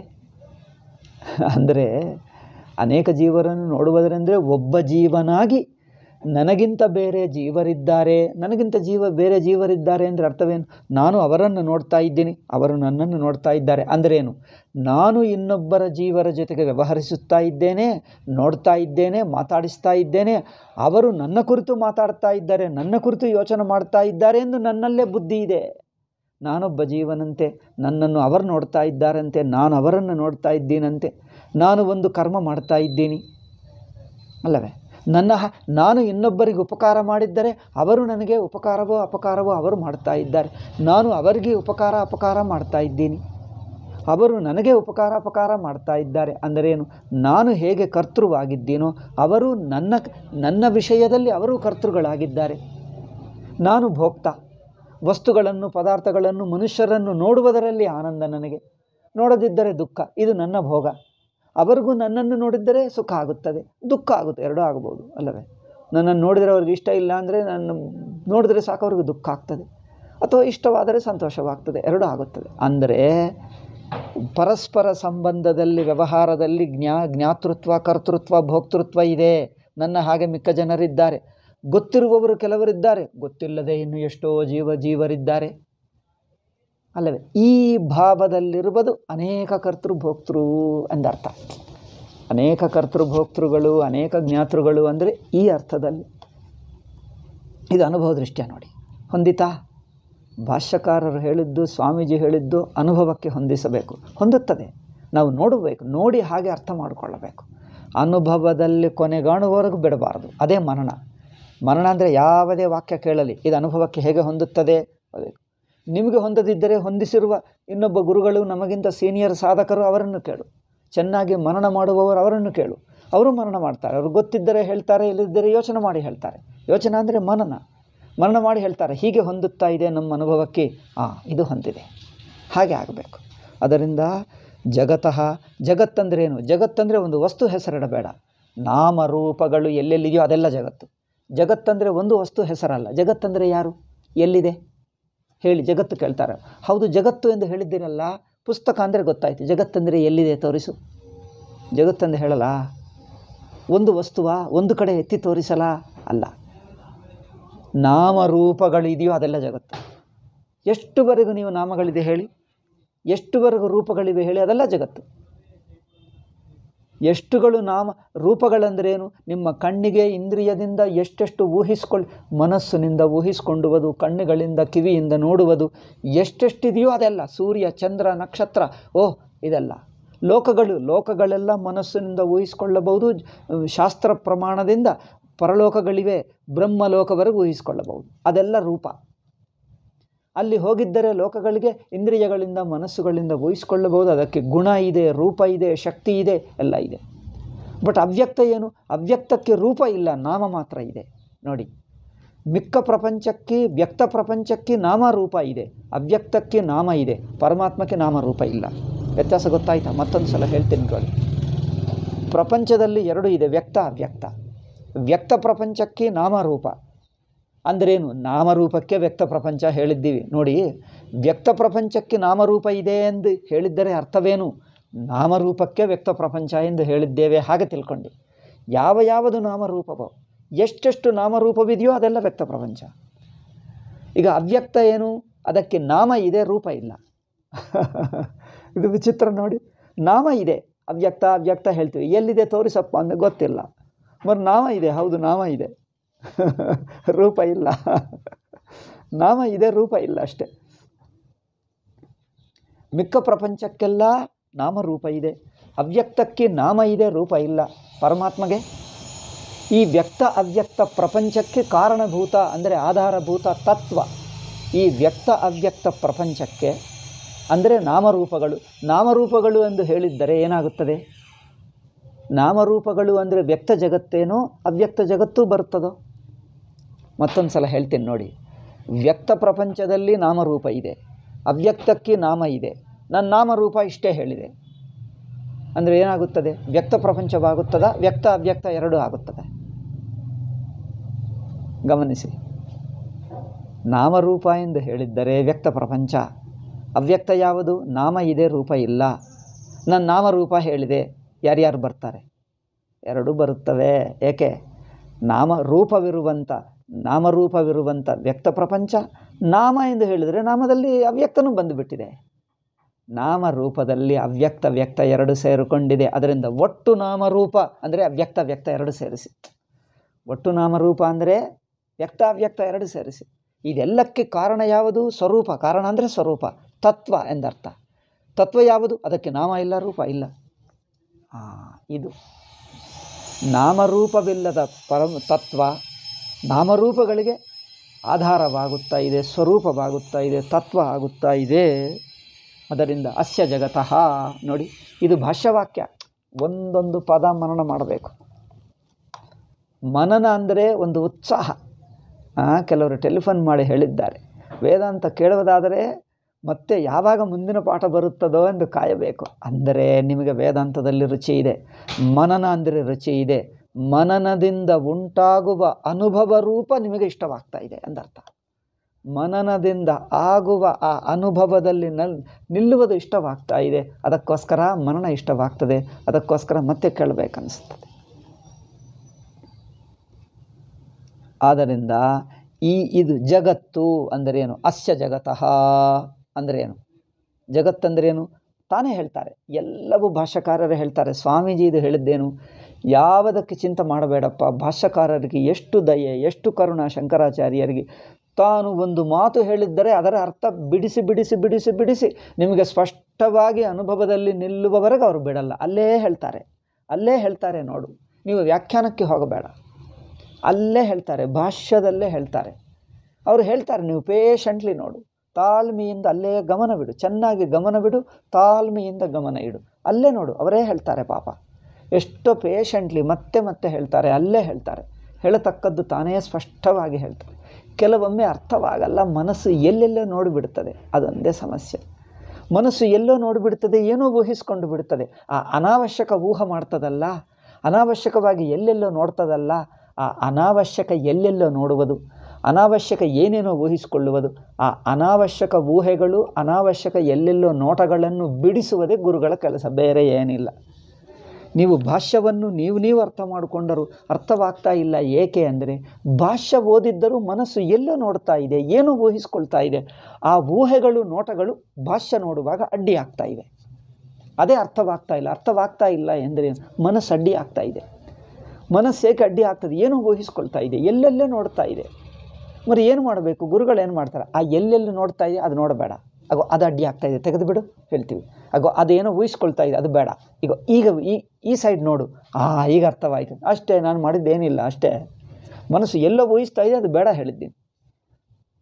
ಅಂದರೆ ಅನೇಕ ಜೀವರನ್ನು ನೋಡುವುದರೆಂದರೆ ಒಬ್ಬ ಜೀವನಾಗಿ ನನಗಿಂತ ಬೇರೆ ಜೀವರಿದ್ದಾರೆ ನನಗಿಂತ ಜೀವ ಬೇರೆ ಜೀವರಿದ್ದಾರೆ ಅಂದರೆ ಅರ್ಥವೇನು ನಾನು ಅವರನ್ನು ನೋಡ್ತಾ ಇದ್ದೀನಿ ಅವರು ನನ್ನನ್ನು ನೋಡ್ತಾ ಇದ್ದಾರೆ ಅಂದರೇನು ನಾನು ಇನ್ನೊಬ್ಬರ ಜೀವರ ಜೊತೆಗೆ ವ್ಯವಹರಿಸುತ್ತಾ ಇದ್ದೇನೆ ನೋಡ್ತಾ ಇದ್ದೇನೆ ಮಾತಾಡಿಸ್ತಾ ಇದ್ದೇನೆ ಅವರು ನನ್ನ ಕುರಿತು ಮಾತಾಡ್ತಾ ಇದ್ದಾರೆ ನನ್ನ ಕುರಿತು ಯೋಚನೆ ಮಾಡ್ತಾ ಇದ್ದಾರೆ ಎಂದು ನನ್ನಲ್ಲೇ ಬುದ್ಧಿ ಇದೆ ನಾನೊಬ್ಬ ಜೀವನಂತೆ ನನ್ನನ್ನು ಅವರು ನೋಡ್ತಾ ಇದ್ದಾರಂತೆ ನಾನು ಅವರನ್ನು ನೋಡ್ತಾ ಇದ್ದೀನಂತೆ ನಾನು ಒಂದು ಕರ್ಮ ಮಾಡ್ತಾ ಇದ್ದೀನಿ ಅಲ್ಲವೇ ನನ್ನ ಹ- ನಾನು ಇನ್ನೊಬ್ಬರಿಗೆ ಉಪಕಾರ ಮಾಡಿದ್ದರೆ ಅವರು ನನಗೆ ಉಪಕಾರವೋ ಅಪಕಾರವೋ ಅವರು ಮಾಡ್ತಾ ಇದ್ದಾರೆ ನಾನು ಅವರಿಗೆ ಉಪಕಾರ ಅಪಕಾರ ಮಾಡ್ತಾ ಇದ್ದೀನಿ ಅವರು ನನಗೆ ಉಪಕಾರ ಅಪಕಾರ ಮಾಡ್ತಾ ಇದ್ದಾರೆ ಅಂದರೇನು ನಾನು ಹೇಗೆ ಕರ್ತೃವಾಗಿದ್ದೀನೋ ಅವರು ನನ್ನ ನನ್ನ ವಿಷಯದಲ್ಲಿ ಅವರು ಕರ್ತೃಗಳಾಗಿದ್ದಾರೆ ನಾನು ಭೋಕ್ತ ವಸ್ತುಗಳನ್ನು ಪದಾರ್ಥಗಳನ್ನು ಮನುಷ್ಯರನ್ನು ನೋಡುವುದರಲ್ಲಿ ಆನಂದ ನನಗೆ ನೋಡದಿದ್ದರೆ ದುಃಖ ಇದು ನನ್ನ ಭೋಗ ಅವರಿಗೂ ನನ್ನನ್ನು ನೋಡಿದ್ದರೆ ಸುಖ ಆಗುತ್ತದೆ ದುಃಖ ಆಗುತ್ತೆ ಎರಡೂ ಆಗ್ಬೋದು ಅಲ್ಲವೇ ನನ್ನನ್ನು ನೋಡಿದರೆ ಅವ್ರಿಗೆ ಇಷ್ಟ ಇಲ್ಲ ಅಂದರೆ ನನ್ನ ನೋಡಿದರೆ ಸಾಕು ಅವ್ರಿಗೆ ದುಃಖ ಆಗ್ತದೆ ಅಥವಾ ಇಷ್ಟವಾದರೆ ಸಂತೋಷವಾಗ್ತದೆ ಎರಡೂ ಆಗುತ್ತದೆ ಅಂದರೆ ಪರಸ್ಪರ ಸಂಬಂಧದಲ್ಲಿ ವ್ಯವಹಾರದಲ್ಲಿ ಜ್ಞಾ ಜ್ಞಾತೃತ್ವ ಕರ್ತೃತ್ವ ಭೋಕ್ತೃತ್ವ ಇದೆ ನನ್ನ ಹಾಗೆ ಮಿಕ್ಕ ಜನರಿದ್ದಾರೆ ಗೊತ್ತಿರುವವರು ಕೆಲವರಿದ್ದಾರೆ ಗೊತ್ತಿಲ್ಲದೆ ಇನ್ನು ಎಷ್ಟೋ ಜೀವ ಜೀವರಿದ್ದಾರೆ ಅಲ್ಲವೇ ಈ ಭಾವದಲ್ಲಿರುವುದು ಅನೇಕ ಕರ್ತೃಭೋಕ್ತೃ ಎಂದರ್ಥ ಅನೇಕ ಕರ್ತೃಭೋಕ್ತೃಗಳು ಅನೇಕ ಜ್ಞಾತೃಗಳು ಅಂದರೆ ಈ ಅರ್ಥದಲ್ಲಿ ಇದು ಅನುಭವ ದೃಷ್ಟಿಯ ನೋಡಿ ಹೊಂದಿತಾ ಭಾಷ್ಯಕಾರರು ಹೇಳಿದ್ದು ಸ್ವಾಮೀಜಿ ಹೇಳಿದ್ದು ಅನುಭವಕ್ಕೆ ಹೊಂದಿಸಬೇಕು ಹೊಂದುತ್ತದೆ ನಾವು ನೋಡಬೇಕು ನೋಡಿ ಹಾಗೆ ಅರ್ಥ ಮಾಡಿಕೊಳ್ಳಬೇಕು ಅನುಭವದಲ್ಲಿ ಕೊನೆಗಾಣುವವರೆಗೂ ಬಿಡಬಾರದು ಅದೇ ಮರಣ ಮರಣ ಅಂದರೆ ಯಾವುದೇ ವಾಕ್ಯ ಕೇಳಲಿ ಇದು ಅನುಭವಕ್ಕೆ ಹೇಗೆ ಹೊಂದುತ್ತದೆ ಅದೇ ನಿಮಗೆ ಹೊಂದದಿದ್ದರೆ ಹೊಂದಿಸಿರುವ ಇನ್ನೊಬ್ಬ ಗುರುಗಳು ನಮಗಿಂತ ಸೀನಿಯರ್ ಸಾಧಕರು ಅವರನ್ನು ಕೇಳು ಚೆನ್ನಾಗಿ ಮರಣ ಮಾಡುವವರು ಅವರನ್ನು ಕೇಳು ಅವರು ಮರಣ ಮಾಡ್ತಾರೆ ಅವರು ಗೊತ್ತಿದ್ದರೆ ಹೇಳ್ತಾರೆ ಇಲ್ಲದಿದ್ದರೆ ಯೋಚನೆ ಮಾಡಿ ಹೇಳ್ತಾರೆ ಯೋಚನೆ ಅಂದರೆ ಮನನ ಮರಣ ಮಾಡಿ ಹೇಳ್ತಾರೆ ಹೀಗೆ ಹೊಂದುತ್ತಾ ಇದೆ ನಮ್ಮ ಅನುಭವಕ್ಕೆ ಹಾಂ ಇದು ಹೊಂದಿದೆ ಹಾಗೆ ಆಗಬೇಕು ಅದರಿಂದ ಜಗತಃ ಜಗತ್ತಂದ್ರೆ ಏನು ಜಗತ್ತಂದರೆ ಒಂದು ವಸ್ತು ಹೆಸರಿಡಬೇಡ ನಾಮರೂಪಗಳು ಎಲ್ಲೆಲ್ಲಿದೆಯೋ ಅದೆಲ್ಲ ಜಗತ್ತು ಜಗತ್ತಂದರೆ ಒಂದು ವಸ್ತು ಹೆಸರಲ್ಲ ಜಗತ್ತಂದರೆ ಯಾರು ಎಲ್ಲಿದೆ ಹೇಳಿ ಜಗತ್ತು ಕೇಳ್ತಾರೆ ಹೌದು ಜಗತ್ತು ಎಂದು ಹೇಳಿದ್ದೀರಲ್ಲ ಪುಸ್ತಕ ಅಂದರೆ ಗೊತ್ತಾಯಿತು ಜಗತ್ತಂದರೆ ಎಲ್ಲಿದೆ ತೋರಿಸು ಜಗತ್ತಂದು ಹೇಳಲ್ಲ ಒಂದು ವಸ್ತುವ ಒಂದು ಕಡೆ ಎತ್ತಿ ತೋರಿಸಲ ಅಲ್ಲ ನಾಮರೂಪಗಳಿದೆಯೋ ಅದೆಲ್ಲ ಜಗತ್ತು ಎಷ್ಟುವರೆಗೂ ನೀವು ನಾಮಗಳಿದೆ ಹೇಳಿ ಎಷ್ಟುವರೆಗೂ ರೂಪಗಳಿವೆ ಹೇಳಿ ಅದೆಲ್ಲ ಜಗತ್ತು ಎಷ್ಟುಗಳು ನಾಮ ರೂಪಗಳಂದ್ರೇನು ನಿಮ್ಮ ಕಣ್ಣಿಗೆ ಇಂದ್ರಿಯದಿಂದ ಎಷ್ಟೆಷ್ಟು ಊಹಿಸ್ಕೊಳ್ಳಿ ಮನಸ್ಸಿನಿಂದ ಊಹಿಸ್ಕೊಂಡುವುದು ಕಣ್ಣುಗಳಿಂದ ಕಿವಿಯಿಂದ ನೋಡುವುದು ಎಷ್ಟೆಷ್ಟಿದೆಯೋ ಅದೆಲ್ಲ ಸೂರ್ಯ ಚಂದ್ರ ನಕ್ಷತ್ರ ಓಹ್ ಇದೆಲ್ಲ ಲೋಕಗಳು ಲೋಕಗಳೆಲ್ಲ ಮನಸ್ಸಿನಿಂದ ಊಹಿಸಿಕೊಳ್ಳಬಹುದು ಶಾಸ್ತ್ರ ಪ್ರಮಾಣದಿಂದ ಪರಲೋಕಗಳಿವೆ ಬ್ರಹ್ಮಲೋಕವರೆಗೂ ಊಹಿಸಿಕೊಳ್ಳಬಹುದು ಅದೆಲ್ಲ ರೂಪ ಅಲ್ಲಿ ಹೋಗಿದ್ದರೆ ಲೋಕಗಳಿಗೆ ಇಂದ್ರಿಯಗಳಿಂದ ಮನಸ್ಸುಗಳಿಂದ ಊಹಿಸಿಕೊಳ್ಳಬಹುದು ಅದಕ್ಕೆ ಗುಣ ಇದೆ ರೂಪ ಇದೆ ಶಕ್ತಿ ಇದೆ ಎಲ್ಲ ಇದೆ ಬಟ್ ಅವ್ಯಕ್ತ ಏನು ಅವ್ಯಕ್ತಕ್ಕೆ ರೂಪ ಇಲ್ಲ ನಾಮ ಮಾತ್ರ ಇದೆ ನೋಡಿ ಮಿಕ್ಕ ಪ್ರಪಂಚಕ್ಕೆ ವ್ಯಕ್ತ ಪ್ರಪಂಚಕ್ಕೆ ನಾಮ ರೂಪ ಇದೆ ಅವ್ಯಕ್ತಕ್ಕೆ ನಾಮ ಇದೆ ಪರಮಾತ್ಮಕ್ಕೆ ನಾಮ ರೂಪ ಇಲ್ಲ ವ್ಯತ್ಯಾಸ ಗೊತ್ತಾಯ್ತಾ ಮತ್ತೊಂದು ಸಲ ಹೇಳ್ತೀನಿ ನೋಡಿ ಪ್ರಪಂಚದಲ್ಲಿ ಎರಡು ಇದೆ ವ್ಯಕ್ತ ಅವ್ಯಕ್ತ ವ್ಯಕ್ತ ಪ್ರಪಂಚಕ್ಕೆ ನಾಮರೂಪ ಅಂದ್ರೇನು ನಾಮರೂಪಕ್ಕೆ ವ್ಯಕ್ತ ಪ್ರಪಂಚ ಹೇಳಿದ್ದೀವಿ ನೋಡಿ ವ್ಯಕ್ತ ಪ್ರಪಂಚಕ್ಕೆ ನಾಮರೂಪ ಇದೆ ಎಂದು ಹೇಳಿದ್ದರೆ ಅರ್ಥವೇನು ನಾಮರೂಪಕ್ಕೆ ವ್ಯಕ್ತ ಪ್ರಪಂಚ ಎಂದು ಹೇಳಿದ್ದೇವೆ ಹಾಗೆ ತಿಳ್ಕೊಂಡು ಯಾವ ಯಾವುದು ನಾಮರೂಪವೋ ಎಷ್ಟೆಷ್ಟು ನಾಮರೂಪವಿದೆಯೋ ಅದೆಲ್ಲ ವ್ಯಕ್ತ ಪ್ರಪಂಚ ಈಗ ಅವ್ಯಕ್ತ ಏನು ಅದಕ್ಕೆ ನಾಮ ಇದೆ ರೂಪ ಇಲ್ಲ ಇದು ವಿಚಿತ್ರ ನೋಡಿ ನಾಮ ಇದೆ ಅವ್ಯಕ್ತ ಅವ್ಯಕ್ತ ಹೇಳ್ತೀವಿ ಎಲ್ಲಿದೆ ತೋರಿಸಪ್ಪ ಅಂದರೆ ಗೊತ್ತಿಲ್ಲ మరి ನಾಮ ಇದೆ ಹೌದು ನಾಮ ಇದೆ ರೂಪ ಇಲ್ಲ ನಾಮ ಇದೆ ರೂಪ ಇಲ್ಲ ಅಷ್ಟೆ ಮಿಕ್ಕ ಪ್ರಪಂಚಕ್ಕೆಲ್ಲ ನಾಮರೂಪ ಇದೆ ಅವ್ಯಕ್ತಕ್ಕೆ ನಾಮ ಇದೆ ರೂಪ ಇಲ್ಲ ಪರಮಾತ್ಮಗೆ ಈ ವ್ಯಕ್ತ ಅವ್ಯಕ್ತ ಪ್ರಪಂಚಕ್ಕೆ ಕಾರಣಭೂತ ಅಂದರೆ ಆಧಾರಭೂತ ತತ್ವ ಈ ವ್ಯಕ್ತ ಅವ್ಯಕ್ತ ಪ್ರಪಂಚಕ್ಕೆ ಅಂದರೆ ನಾಮರೂಪಗಳು ನಾಮರೂಪಗಳು ಎಂದು ಹೇಳಿದ್ದರೆ ಏನಾಗುತ್ತದೆ ನಾಮರೂಪಗಳು ಅಂದರೆ ವ್ಯಕ್ತ ಜಗತ್ತೇನೋ ಅವ್ಯಕ್ತ ಜಗತ್ತೂ ಬರುತ್ತದೋ ಮತ್ತೊಂದು ಸಲ ಹೇಳ್ತೀನಿ ನೋಡಿ ವ್ಯಕ್ತ ಪ್ರಪಂಚದಲ್ಲಿ ನಾಮರೂಪ ಇದೆ ಅವ್ಯಕ್ತಕ್ಕೆ ನಾಮ ಇದೆ ನನ್ನ ನಾಮರೂಪ ಇಷ್ಟೇ ಹೇಳಿದೆ ಅಂದರೆ ಏನಾಗುತ್ತದೆ ವ್ಯಕ್ತ ಪ್ರಪಂಚವಾಗುತ್ತದ ವ್ಯಕ್ತ ಅವ್ಯಕ್ತ ಎರಡೂ ಆಗುತ್ತದೆ ಗಮನಿಸಿ ನಾಮರೂಪ ಎಂದು ಹೇಳಿದ್ದರೆ ವ್ಯಕ್ತ ಪ್ರಪಂಚ ಅವ್ಯಕ್ತ ಯಾವುದು ನಾಮ ಇದೆ ರೂಪ ಇಲ್ಲ ನನ್ನ ನಾಮರೂಪ ಹೇಳಿದೆ ಯಾರ್ಯಾರು ಬರ್ತಾರೆ ಎರಡೂ ಬರುತ್ತವೆ ಏಕೆ ನಾಮ ರೂಪವಿರುವಂಥ ನಾಮರೂಪವಿರುವಂಥ ವ್ಯಕ್ತ ಪ್ರಪಂಚ ನಾಮ ಎಂದು ಹೇಳಿದರೆ ನಾಮದಲ್ಲಿ ಅವ್ಯಕ್ತನೂ ಬಂದುಬಿಟ್ಟಿದೆ ನಾಮರೂಪದಲ್ಲಿ ಅವ್ಯಕ್ತ ವ್ಯಕ್ತ ಎರಡು ಸೇರಿಕೊಂಡಿದೆ ಅದರಿಂದ ಒಟ್ಟು ನಾಮರೂಪ ಅಂದರೆ ಅವ್ಯಕ್ತ ವ್ಯಕ್ತ ಎರಡು ಸೇರಿಸಿ ಒಟ್ಟು ನಾಮರೂಪ ಅಂದರೆ ವ್ಯಕ್ತ ಅವ್ಯಕ್ತ ಎರಡು ಸೇರಿಸಿ ಇದೆಲ್ಲಕ್ಕೆ ಕಾರಣ ಯಾವುದು ಸ್ವರೂಪ ಕಾರಣ ಅಂದರೆ ಸ್ವರೂಪ ತತ್ವ ಎಂದರ್ಥ ತತ್ವ ಯಾವುದು ಅದಕ್ಕೆ ನಾಮ ಇಲ್ಲ ರೂಪ ಇಲ್ಲ ಆ, ಇದು ನಾಮರೂಪವಿಲ್ಲದ ಪರಮ ತತ್ವ ನಾಮರೂಪಗಳಿಗೆ ಆಧಾರವಾಗುತ್ತಾ ಇದೆ ಸ್ವರೂಪವಾಗುತ್ತಾ ಇದೆ ತತ್ವ ಆಗುತ್ತಾ ಇದೆ ಅದರಿಂದ ಅಸ್ಯ ಜಗತಃ ನೋಡಿ ಇದು ಭಾಷ್ಯವಾಕ್ಯ ಒಂದೊಂದು ಪದ ಮನನ ಮಾಡಬೇಕು ಮನನ ಅಂದರೆ ಒಂದು ಉತ್ಸಾಹ ಆ, ಕೆಲವರು ಟೆಲಿಫೋನ್ ಮಾಡಿ ಹೇಳಿದ್ದಾರೆ ವೇದಾಂತ ಕೇಳುವುದಾದರೆ ಮತ್ತೆ ಯಾವಾಗ ಮುಂದಿನ ಪಾಠ ಬರುತ್ತದೋ ಎಂದು ಕಾಯಬೇಕು ಅಂದರೆ ನಿಮಗೆ ವೇದಾಂತದಲ್ಲಿ ರುಚಿ ಇದೆ ಮನನ ಅಂದರೆ ರುಚಿ ಇದೆ ಮನನದಿಂದ ಉಂಟಾಗುವ ಅನುಭವ ರೂಪ ನಿಮಗೆ ಇಷ್ಟವಾಗ್ತಾ ಇದೆ ಎಂದರ್ಥ ಮನನದಿಂದ ಆಗುವ ಆ ಅನುಭವದಲ್ಲಿ ನಲ್ ನಿಲ್ಲುವುದು ಇಷ್ಟವಾಗ್ತಾ ಇದೆ ಅದಕ್ಕೋಸ್ಕರ ಮನನ ಇಷ್ಟವಾಗ್ತದೆ ಅದಕ್ಕೋಸ್ಕರ ಮತ್ತೆ ಕೇಳಬೇಕನ್ನಿಸ್ತದೆ ಆದ್ದರಿಂದ ಈ ಇದು ಜಗತ್ತು ಅಂದರೇನು ಅಸ್ಯ ಜಗತಃ ಅಂದರೇನು ಜಗತ್ತಂದ್ರೇನು ತಾನೇ ಹೇಳ್ತಾರೆ ಎಲ್ಲವೂ ಭಾಷ್ಯಕಾರರೇ ಹೇಳ್ತಾರೆ ಸ್ವಾಮೀಜಿ ಇದು ಹೇಳಿದ್ದೇನು ಯಾವುದಕ್ಕೆ ಚಿಂತೆ ಮಾಡಬೇಡಪ್ಪ ಭಾಷ್ಯಕಾರರಿಗೆ ಎಷ್ಟು ದಯೆ ಎಷ್ಟು ಕರುಣ ಶಂಕರಾಚಾರ್ಯರಿಗೆ ತಾನು ಒಂದು ಮಾತು ಹೇಳಿದ್ದರೆ ಅದರ ಅರ್ಥ ಬಿಡಿಸಿ ಬಿಡಿಸಿ ಬಿಡಿಸಿ ಬಿಡಿಸಿ ನಿಮಗೆ ಸ್ಪಷ್ಟವಾಗಿ ಅನುಭವದಲ್ಲಿ ನಿಲ್ಲುವವರೆಗೆ ಅವರು ಬಿಡಲ್ಲ ಅಲ್ಲೇ ಹೇಳ್ತಾರೆ ಅಲ್ಲೇ ಹೇಳ್ತಾರೆ ನೋಡು ನೀವು ವ್ಯಾಖ್ಯಾನಕ್ಕೆ ಹೋಗಬೇಡ ಅಲ್ಲೇ ಹೇಳ್ತಾರೆ ಭಾಷ್ಯದಲ್ಲೇ ಹೇಳ್ತಾರೆ ಅವರು ಹೇಳ್ತಾರೆ ನೀವು ಪೇಷಂಟ್ಲಿ ನೋಡು ತಾಳ್ಮೆಯಿಂದ ಅಲ್ಲೇ ಗಮನವಿಡು ಚೆನ್ನಾಗಿ ಗಮನವಿಡು ತಾಳ್ಮೆಯಿಂದ ಗಮನ ಇಡು ಅಲ್ಲೇ ನೋಡು ಅವರೇ ಹೇಳ್ತಾರೆ ಪಾಪ ಎಷ್ಟೋ ಪೇಷಂಟ್ಲಿ ಮತ್ತೆ ಮತ್ತೆ ಹೇಳ್ತಾರೆ ಅಲ್ಲೇ ಹೇಳ್ತಾರೆ ಹೇಳತಕ್ಕದ್ದು ತಾನೇ ಸ್ಪಷ್ಟವಾಗಿ ಹೇಳ್ತಾರೆ ಕೆಲವೊಮ್ಮೆ ಅರ್ಥವಾಗಲ್ಲ ಮನಸ್ಸು ಎಲ್ಲೆಲ್ಲೋ ನೋಡಿಬಿಡುತ್ತದೆ ಅದೊಂದೇ ಸಮಸ್ಯೆ ಮನಸ್ಸು ಎಲ್ಲೋ ನೋಡಿಬಿಡ್ತದೆ ಏನೋ ಊಹಿಸ್ಕೊಂಡು ಬಿಡ್ತದೆ ಆ ಅನಾವಶ್ಯಕ ಊಹ ಮಾಡ್ತದಲ್ಲ ಅನಾವಶ್ಯಕವಾಗಿ ಎಲ್ಲೆಲ್ಲೋ ನೋಡ್ತದಲ್ಲ ಆ ಅನಾವಶ್ಯಕ ಎಲ್ಲೆಲ್ಲೋ ನೋಡುವುದು ಅನಾವಶ್ಯಕ ಏನೇನೋ ಊಹಿಸಿಕೊಳ್ಳುವುದು ಆ ಅನಾವಶ್ಯಕ ಊಹೆಗಳು ಅನಾವಶ್ಯಕ ಎಲ್ಲೆಲ್ಲೋ ನೋಟಗಳನ್ನು ಬಿಡಿಸುವುದೇ ಗುರುಗಳ ಕೆಲಸ ಬೇರೆ ಏನಿಲ್ಲ ನೀವು ಭಾಷ್ಯವನ್ನು ನೀವು ನೀವು ಅರ್ಥ ಮಾಡಿಕೊಂಡರೂ ಅರ್ಥವಾಗ್ತಾ ಇಲ್ಲ ಏಕೆ ಅಂದರೆ ಭಾಷ್ಯ ಓದಿದ್ದರೂ ಮನಸ್ಸು ಎಲ್ಲೋ ನೋಡ್ತಾ ಇದೆ ಏನೋ ಊಹಿಸ್ಕೊಳ್ತಾ ಇದೆ ಆ ಊಹೆಗಳು ನೋಟಗಳು ಭಾಷ್ಯ ನೋಡುವಾಗ ಅಡ್ಡಿ ಆಗ್ತಾ ಇವೆ ಅದೇ ಅರ್ಥವಾಗ್ತಾ ಇಲ್ಲ ಅರ್ಥವಾಗ್ತಾ ಇಲ್ಲ ಎಂದರೆ ಮನಸ್ಸು ಅಡ್ಡಿ ಆಗ್ತಾ ಇದೆ ಮನಸ್ಸು ಏಕೆ ಅಡ್ಡಿ ಆಗ್ತದೆ ಏನೋ ಊಹಿಸ್ಕೊಳ್ತಾ ಇದೆ ಎಲ್ಲೆಲ್ಲೇ ನೋಡ್ತಾ ಇದೆ మరి ಏನು ಮಾಡಬೇಕು ಗುರುಗಳು ಏನು ಮಾಡ್ತಾರೆ ಆ ಎಲ್ಲೆಲ್ಲಿ ನೋಡ್ತಾ ಇದೆ ಅದು ನೋಡಬೇಡ ಅಗೋ ಅದು ಅಡ್ಡಿ ಆಗ್ತಾ ಇದೆ ತೆಗೆದು ಬಿಡು ಹೇಳ್ತೀವಿ ಅಗೋ ಅದೇನೋ ಊಹಿಸ್ಕೊಳ್ತಾ ಇದೆ ಅದು ಬೇಡ ಈಗ ಈಗ ಈ ಈ ಸೈಡ್ ನೋಡು ಆ ಈಗ ಅರ್ಥವಾಯಿತು ಅಷ್ಟೇ ನಾನು ಮಾಡಿದ್ದೇನಿಲ್ಲ ಅಷ್ಟೇ ಮನಸ್ಸು ಎಲ್ಲೋ ಊಹಿಸ್ತಾ ಇದೆ ಅದು ಬೇಡ ಹೇಳಿದ್ದೀನಿ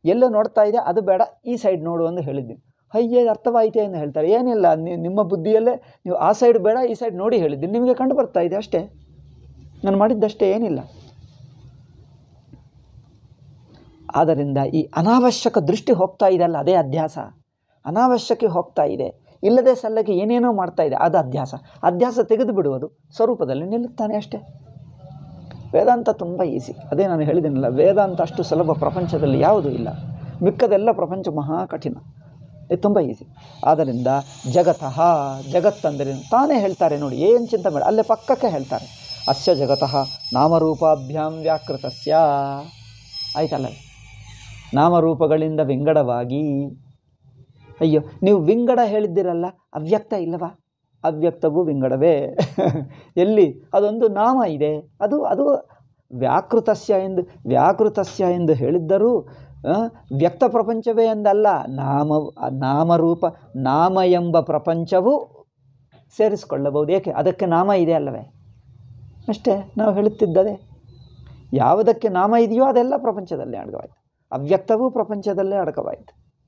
ಎಲ್ಲೋ ನೋಡ್ತಾ ಇದೆ ಅದು ಬೇಡ ಈ ಸೈಡ್ ನೋಡು ಅಂತ ಹೇಳಿದ್ದೀನಿ ಅಯ್ಯೇ ಅರ್ಥವಾಯಿತೆ ಎಂದು ಹೇಳ್ತಾರೆ ಏನಿಲ್ಲ ನಿ- ನಿಮ್ಮ ಬುದ್ಧಿಯಲ್ಲೇ ನೀವು ಆ ಸೈಡ್ ಬೇಡ ಈ ಸೈಡ್ ನೋಡಿ ಹೇಳಿದ್ದೀನಿ ನಿಮಗೆ ಕಂಡು ಬರ್ತಾ ಇದೆ ಅಷ್ಟೇ ನಾನು ಮಾಡಿದ್ದಷ್ಟೇ ಏನಿಲ್ಲ ಆದ್ದರಿಂದ ಈ ಅನಾವಶ್ಯಕ ದೃಷ್ಟಿ ಹೋಗ್ತಾ ಇದೆಯಲ್ಲ ಅದೇ ಅಧ್ಯಾಸ ಅನಾವಶ್ಯಕ್ಕೆ ಹೋಗ್ತಾ ಇದೆ ಇಲ್ಲದೆ ಸಲ್ಲಕ್ಕೆ ಏನೇನೋ ಮಾಡ್ತಾ ಇದೆ ಅದು ಅಧ್ಯಾಸ ಅಧ್ಯಾಸ ತೆಗೆದು ಬಿಡುವುದು ಸ್ವರೂಪದಲ್ಲಿ ನಿಲ್ಲುತ್ತಾನೆ ಅಷ್ಟೇ ವೇದಾಂತ ತುಂಬ ಈಸಿ ಅದೇ ನಾನು ಹೇಳಿದ್ದೀನಲ್ಲ ವೇದಾಂತ ಅಷ್ಟು ಸುಲಭ ಪ್ರಪಂಚದಲ್ಲಿ ಯಾವುದೂ ಇಲ್ಲ ಮಿಕ್ಕದೆಲ್ಲ ಪ್ರಪಂಚ ಮಹಾ ಕಠಿಣ ಇದು ತುಂಬ ಈಸಿ ಆದ್ದರಿಂದ ಜಗತಃ ಜಗತ್ತಂದರೆ ತಾನೇ ಹೇಳ್ತಾರೆ ನೋಡಿ ಏನು ಚಿಂತೆ ಮಾಡಿ ಅಲ್ಲೇ ಪಕ್ಕಕ್ಕೆ ಹೇಳ್ತಾರೆ ಅಸ್ಯ ಜಗತಃ ನಾಮರೂಪಾಭ್ಯಾಂ ವ್ಯಾಕೃತಸ್ಯ ಆಯ್ತಲ್ಲ ನಾಮರೂಪಗಳಿಂದ ವಿಂಗಡವಾಗಿ ಅಯ್ಯೋ ನೀವು ವಿಂಗಡ ಹೇಳಿದ್ದೀರಲ್ಲ ಅವ್ಯಕ್ತ ಇಲ್ಲವಾ ಅವ್ಯಕ್ತವೂ ವಿಂಗಡವೇ ಎಲ್ಲಿ ಅದೊಂದು ನಾಮ ಇದೆ ಅದು ಅದು ವ್ಯಾಕೃತಸ್ಯ ಎಂದು ವ್ಯಾಕೃತಸ್ಯ ಎಂದು ಹೇಳಿದ್ದರೂ ಆ, ವ್ಯಕ್ತ ಪ್ರಪಂಚವೇ ಎಂದಲ್ಲ ನಾಮ ನಾಮರೂಪ ನಾಮ ಎಂಬ ಪ್ರಪಂಚವು ಸೇರಿಸಿಕೊಳ್ಳಬಹುದು ಏಕೆ ಅದಕ್ಕೆ ನಾಮ ಇದೆ ಅಲ್ಲವೇ ಅಷ್ಟೇ ನಾವು ಹೇಳುತ್ತಿದ್ದದೆ ಯಾವುದಕ್ಕೆ ನಾಮ ಇದೆಯೋ ಅದೆಲ್ಲ ಪ್ರಪಂಚದಲ್ಲೇ ಅಡಕವಾಯಿತು ಅವ್ಯಕ್ತವೂ ಪ್ರಪಂಚದಲ್ಲೇ ಅಡಕವಾಯಿತು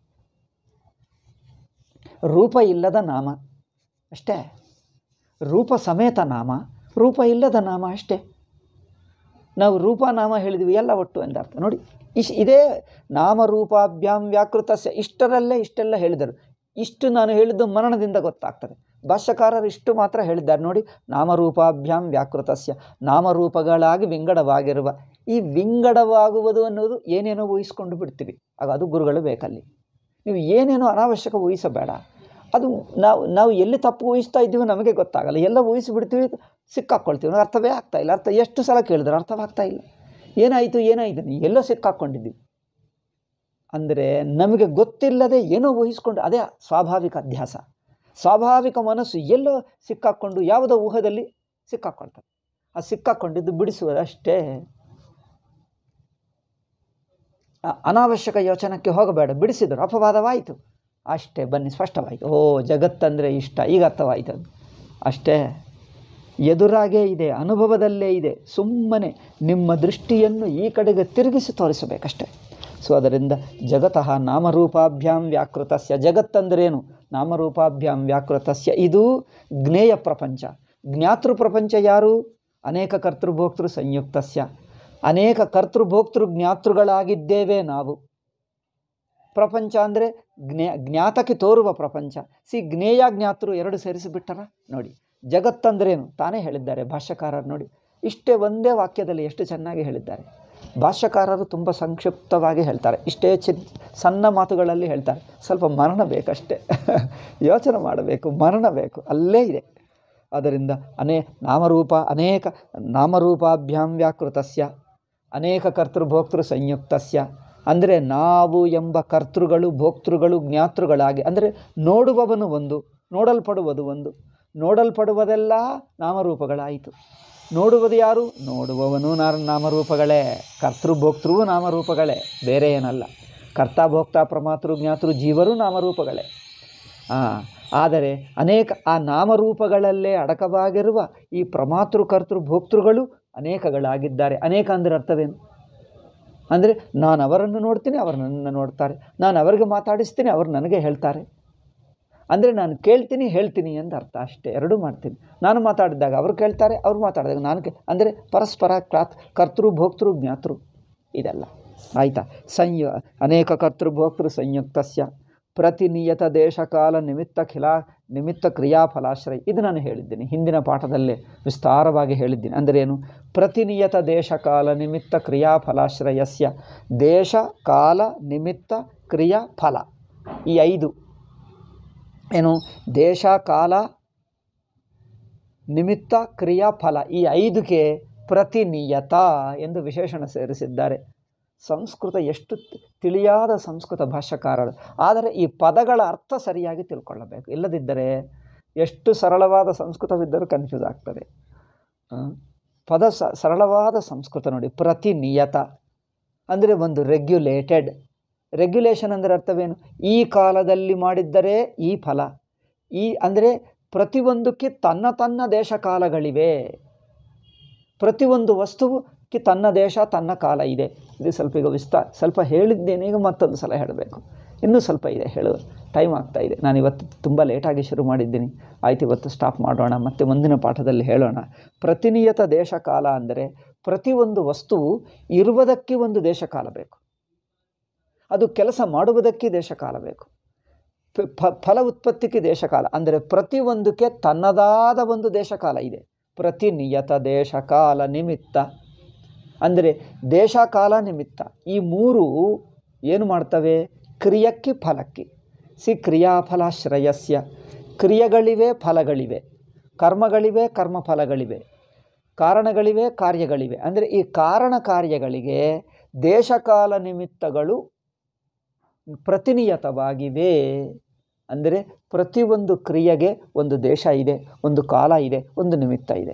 ರೂಪ ಇಲ್ಲದ ನಾಮ ಅಷ್ಟೇ ರೂಪ ಸಮೇತ ನಾಮ ರೂಪ ಇಲ್ಲದ ನಾಮ ಅಷ್ಟೇ ನಾವು ರೂಪ ನಾಮ ಹೇಳಿದ್ವಿ ಎಲ್ಲ ಒಟ್ಟು ಅಂತ ಅರ್ಥ ನೋಡಿ ಇಶ್ ಇದೇ ನಾಮರೂಪಾಭ್ಯಾಂ ವ್ಯಾಕೃತಸ್ಯ ಇಷ್ಟರಲ್ಲೇ ಇಷ್ಟೆಲ್ಲ ಹೇಳಿದರು ಇಷ್ಟು ನಾನು ಹೇಳಿದ್ದು ಮರಣದಿಂದ ಗೊತ್ತಾಗ್ತದೆ ಭಾಷ್ಯಕಾರರು ಇಷ್ಟು ಮಾತ್ರ ಹೇಳಿದ್ದಾರೆ ನೋಡಿ ನಾಮರೂಪಾಭ್ಯಾಂ ವ್ಯಾಕೃತಸ್ಯ ನಾಮರೂಪಗಳಾಗಿ ವಿಂಗಡವಾಗಿರುವ ಈ ವಿಂಗಡವಾಗುವುದು ಅನ್ನೋದು ಏನೇನೋ ಊಹಿಸ್ಕೊಂಡು ಬಿಡ್ತೀವಿ ಆಗ ಅದು ಗುರುಗಳು ಬೇಕಲ್ಲಿ ನೀವು ಏನೇನೋ ಅನಾವಶ್ಯಕ ಊಹಿಸಬೇಡ ಅದು ನಾವು ನಾವು ಎಲ್ಲಿ ತಪ್ಪು ಊಹಿಸ್ತಾ ಇದ್ದೀವೋ ನಮಗೆ ಗೊತ್ತಾಗಲ್ಲ ಎಲ್ಲ ಊಹಿಸಿಬಿಡ್ತೀವಿ ಸಿಕ್ಕಾಕ್ಕೊಳ್ತೀವಿ ನಾವು ಅರ್ಥವೇ ಆಗ್ತಾ ಇಲ್ಲ ಅರ್ಥ ಎಷ್ಟು ಸಲ ಕೇಳಿದ್ರೆ ಅರ್ಥವಾಗ್ತಾ ಇಲ್ಲ ಏನಾಯಿತು ಏನಾಯಿತು ನೀ ಎಲ್ಲೋ ಸಿಕ್ಕಾಕ್ಕೊಂಡಿದ್ದೀವಿ ಅಂದರೆ ನಮಗೆ ಗೊತ್ತಿಲ್ಲದೆ ಏನೋ ಊಹಿಸ್ಕೊಂಡು ಅದೇ ಸ್ವಾಭಾವಿಕ ಅಧ್ಯಾಸ ಸ್ವಾಭಾವಿಕ ಮನಸ್ಸು ಎಲ್ಲೋ ಸಿಕ್ಕಾಕ್ಕೊಂಡು ಯಾವುದೋ ಊಹದಲ್ಲಿ ಸಿಕ್ಕಾಕ್ಕೊಳ್ತದೆ ಆ ಸಿಕ್ಕಾಕ್ಕೊಂಡಿದ್ದು ಬಿಡಿಸುವುದಷ್ಟೇ ಅ- ಅನಾವಶ್ಯಕ ಯೋಚನಕ್ಕೆ ಹೋಗಬೇಡ ಬಿಡಿಸಿದರು ಅಪವಾದವಾಯಿತು ಅಷ್ಟೇ ಬನ್ನಿ ಸ್ಪಷ್ಟವಾಯಿತು ಓ ಜಗತ್ತಂದರೆ ಇಷ್ಟ ಈಗ ಅರ್ಥವಾಯಿತು ಅದು ಅಷ್ಟೇ ಎದುರಾಗೇ ಇದೆ ಅನುಭವದಲ್ಲೇ ಇದೆ ಸುಮ್ಮನೆ ನಿಮ್ಮ ದೃಷ್ಟಿಯನ್ನು ಈ ಕಡೆಗೆ ತಿರುಗಿಸಿ ತೋರಿಸಬೇಕಷ್ಟೆ ಸೊ ಅದರಿಂದ ಜಗತಃ ನಾಮರೂಪಾಭ್ಯಾಂ ವ್ಯಾಕೃತಸ್ಯ ಜಗತ್ತಂದರೇನು ನಾಮರೂಪಾಭ್ಯಾಂ ವ್ಯಾಕೃತಸ್ಯ ಇದು ಜ್ಞೇಯ ಪ್ರಪಂಚ ಜ್ಞಾತೃ ಪ್ರಪಂಚ ಯಾರು ಅನೇಕ ಕರ್ತೃಭೋಕ್ತೃ ಸಂಯುಕ್ತಸ್ಯ ಅನೇಕ ಕರ್ತೃಭೋಕ್ತೃ ಜ್ಞಾತೃಗಳಾಗಿದ್ದೇವೆ ನಾವು ಪ್ರಪಂಚ ಅಂದರೆ ಜ್ಞಾ ಜ್ಞಾತಕ್ಕೆ ತೋರುವ ಪ್ರಪಂಚ ಸಿ ಜ್ಞೇಯ ಜ್ಞಾತೃ ಎರಡು ಸೇರಿಸಿಬಿಟ್ಟರ ನೋಡಿ ಜಗತ್ತಂದ್ರೇನು ತಾನೇ ಹೇಳಿದ್ದಾರೆ ಭಾಷ್ಯಕಾರರು ನೋಡಿ ಇಷ್ಟೇ ಒಂದೇ ವಾಕ್ಯದಲ್ಲಿ ಎಷ್ಟು ಚೆನ್ನಾಗಿ ಹೇಳಿದ್ದಾರೆ ಭಾಷ್ಯಕಾರರು ತುಂಬ ಸಂಕ್ಷಿಪ್ತವಾಗಿ ಹೇಳ್ತಾರೆ ಇಷ್ಟೇ ಚಿನ್ ಸಣ್ಣ ಮಾತುಗಳಲ್ಲಿ ಹೇಳ್ತಾರೆ ಸ್ವಲ್ಪ ಮರಣ ಬೇಕಷ್ಟೇ ಯೋಚನೆ ಮಾಡಬೇಕು ಮರಣ ಬೇಕು ಅಲ್ಲೇ ಇದೆ ಅದರಿಂದ ಅನೇ ನಾಮರೂಪ ಅನೇಕ ನಾಮರೂಪಾಭ್ಯಾಂ ವ್ಯಾಕೃತಸ್ಯ ಅನೇಕ ಕರ್ತೃಭೋಕ್ತೃ ಸಂಯುಕ್ತಸ್ಯ ಅಂದರೆ ನಾವು ಎಂಬ ಕರ್ತೃಗಳು ಭೋಕ್ತೃಗಳು ಜ್ಞಾತೃಗಳಾಗಿ ಅಂದರೆ ನೋಡುವವನು ಒಂದು ನೋಡಲ್ಪಡುವುದು ಒಂದು ನೋಡಲ್ಪಡುವುದೆಲ್ಲ ನಾಮರೂಪಗಳಾಯಿತು ನೋಡುವುದು ಯಾರು ನೋಡುವವನು ನಾ ನಾಮರೂಪಗಳೇ ಕರ್ತೃಭೋಕ್ತೃವು ನಾಮರೂಪಗಳೇ ಬೇರೆ ಏನಲ್ಲ ಕರ್ತ ಭೋಕ್ತ ಪ್ರಮಾತೃ ಜ್ಞಾತೃ ಜೀವರು ನಾಮರೂಪಗಳೇ ಹಾಂ ಆದರೆ ಅನೇಕ ಆ ನಾಮರೂಪಗಳಲ್ಲೇ ಅಡಕವಾಗಿರುವ ಈ ಪ್ರಮಾತೃ ಕರ್ತೃ ಭೋಕ್ತೃಗಳು ಅನೇಕಗಳಾಗಿದ್ದಾರೆ ಅನೇಕ ಅಂದರೆ ಅರ್ಥವೇನು ಅಂದರೆ ನಾನು ಅವರನ್ನು ನೋಡ್ತೀನಿ ಅವರು ನನ್ನನ್ನು ನೋಡ್ತಾರೆ ನಾನು ಅವರಿಗೆ ಮಾತಾಡಿಸ್ತೀನಿ ಅವರು ನನಗೆ ಹೇಳ್ತಾರೆ ಅಂದರೆ ನಾನು ಕೇಳ್ತೀನಿ ಹೇಳ್ತೀನಿ ಅಂತ ಅರ್ಥ ಅಷ್ಟೇ ಎರಡೂ ಮಾಡ್ತೀನಿ ನಾನು ಮಾತಾಡಿದಾಗ ಅವರು ಕೇಳ್ತಾರೆ ಅವ್ರು ಮಾತಾಡಿದಾಗ ನಾನು ಕೇ ಅಂದರೆ ಪರಸ್ಪರ ಕ್ರಾತ್ ಕರ್ತೃ ಭೋಕ್ತೃ ಜ್ಞಾತೃ ಇದೆಲ್ಲ ಆಯಿತಾ ಸಂಯು ಅನೇಕ ಕರ್ತೃ ಭೋಕ್ತೃ ಸಂಯುಕ್ತಸ್ಯ ಪ್ರತಿನಿಯತ ದೇಶಕಾಲ ನಿಮಿತ್ತ ಖಿಲಾ ನಿಮಿತ್ತ ಕ್ರಿಯಾಫಲಾಶ್ರಯ ಇದು ನಾನು ಹೇಳಿದ್ದೀನಿ ಹಿಂದಿನ ಪಾಠದಲ್ಲೇ ವಿಸ್ತಾರವಾಗಿ ಹೇಳಿದ್ದೀನಿ ಅಂದರೆ ಏನು ಪ್ರತಿನಿಯತ ದೇಶಕಾಲ ನಿಮಿತ್ತ ಕ್ರಿಯಾಫಲಾಶ್ರಯಸ್ಯ ದೇಶ ಕಾಲ ನಿಮಿತ್ತ ಕ್ರಿಯಾ ಫಲ ಈ ಐದು ಏನು ದೇಶ ಕಾಲ ನಿಮಿತ್ತ ಕ್ರಿಯಾ ಫಲ ಈ ಐದುಗೆ ಪ್ರತಿನಿಯತ ಎಂದು ವಿಶೇಷಣ ಸೇರಿಸಿದ್ದಾರೆ ಸಂಸ್ಕೃತ ಎಷ್ಟು ತಿ- ತಿಳಿಯಾದ ಸಂಸ್ಕೃತ ಭಾಷಾಕಾರರು ಆದರೆ ಈ ಪದಗಳ ಅರ್ಥ ಸರಿಯಾಗಿ ತಿಳ್ಕೊಳ್ಳಬೇಕು ಇಲ್ಲದಿದ್ದರೆ ಎಷ್ಟು ಸರಳವಾದ ಸಂಸ್ಕೃತವಿದ್ದರೂ ಕನ್ಫ್ಯೂಸ್ ಆಗ್ತದೆ ಆ, ಪದ ಸ ಸರಳವಾದ ಸಂಸ್ಕೃತ ನೋಡಿ ಪ್ರತಿನಿಯತ ಅಂದರೆ ಒಂದು ರೆಗ್ಯುಲೇಟೆಡ್ ರೆಗ್ಯುಲೇಷನ್ ಅಂದರೆ ಅರ್ಥವೇನು ಈ ಕಾಲದಲ್ಲಿ ಮಾಡಿದ್ದರೆ ಈ ಫಲ ಈ ಅಂದರೆ ಪ್ರತಿಯೊಂದಕ್ಕೆ ತನ್ನ ತನ್ನ ದೇಶ ಕಾಲಗಳಿವೆ ಪ್ರತಿಯೊಂದು ವಸ್ತುವು ಕಿ ತನ್ನ ದೇಶ ತನ್ನ ಕಾಲ ಇದೆ ಇದು ಸ್ವಲ್ಪ ಈಗ ವಿಸ್ತಾರ ಸ್ವಲ್ಪ ಹೇಳಿದ್ದೇನೆ ಈಗ ಮತ್ತೊಂದು ಸಲ ಹೇಳಬೇಕು ಇನ್ನೂ ಸ್ವಲ್ಪ ಇದೆ ಹೇಳುವ ಟೈಮ್ ಆಗ್ತಾ ಇದೆ ನಾನು ಇವತ್ತು ತುಂಬ ಲೇಟಾಗಿ ಶುರು ಮಾಡಿದ್ದೀನಿ ಆಯ್ತು ಇವತ್ತು ಸ್ಟಾಪ್ ಮಾಡೋಣ ಮತ್ತು ಮುಂದಿನ ಪಾಠದಲ್ಲಿ ಹೇಳೋಣ ಪ್ರತಿನಿಯತ ದೇಶ ಕಾಲ ಅಂದರೆ ಪ್ರತಿಯೊಂದು ವಸ್ತುವು ಇರುವುದಕ್ಕೆ ಒಂದು ದೇಶ ಕಾಲ ಬೇಕು ಅದು ಕೆಲಸ ಮಾಡುವುದಕ್ಕೆ ದೇಶ ಕಾಲ ಬೇಕು ಪ- ಫ- ಫಲ ಉತ್ಪತ್ತಿಗೆ ದೇಶಕಾಲ ಅಂದರೆ ಪ್ರತಿಯೊಂದಕ್ಕೆ ತನ್ನದಾದ ಒಂದು ದೇಶಕಾಲ ಇದೆ ಪ್ರತಿನಿಯತ ದೇಶಕಾಲ ನಿಮಿತ್ತ ಅಂದರೆ ದೇಶಕಾಲ ನಿಮಿತ್ತ ಈ ಮೂರು ಏನು ಮಾಡ್ತವೆ ಕ್ರಿಯಕ್ಕೆ ಫಲಕ್ಕೆ ಸಿ ಕ್ರಿಯಾಫಲಾಶ್ರಯಸ್ಯ ಕ್ರಿಯೆಗಳಿವೆ ಫಲಗಳಿವೆ ಕರ್ಮಗಳಿವೆ ಕರ್ಮಫಲಗಳಿವೆ ಕಾರಣಗಳಿವೆ ಕಾರ್ಯಗಳಿವೆ ಅಂದರೆ ಈ ಕಾರಣ ಕಾರ್ಯಗಳಿಗೆ ದೇಶಕಾಲ ನಿಮಿತ್ತಗಳು ಪ್ರತಿನಿಯತವಾಗಿವೆ ಅಂದರೆ ಪ್ರತಿಯೊಂದು ಕ್ರಿಯೆಗೆ ಒಂದು ದೇಶ ಇದೆ ಒಂದು ಕಾಲ ಇದೆ ಒಂದು ನಿಮಿತ್ತ ಇದೆ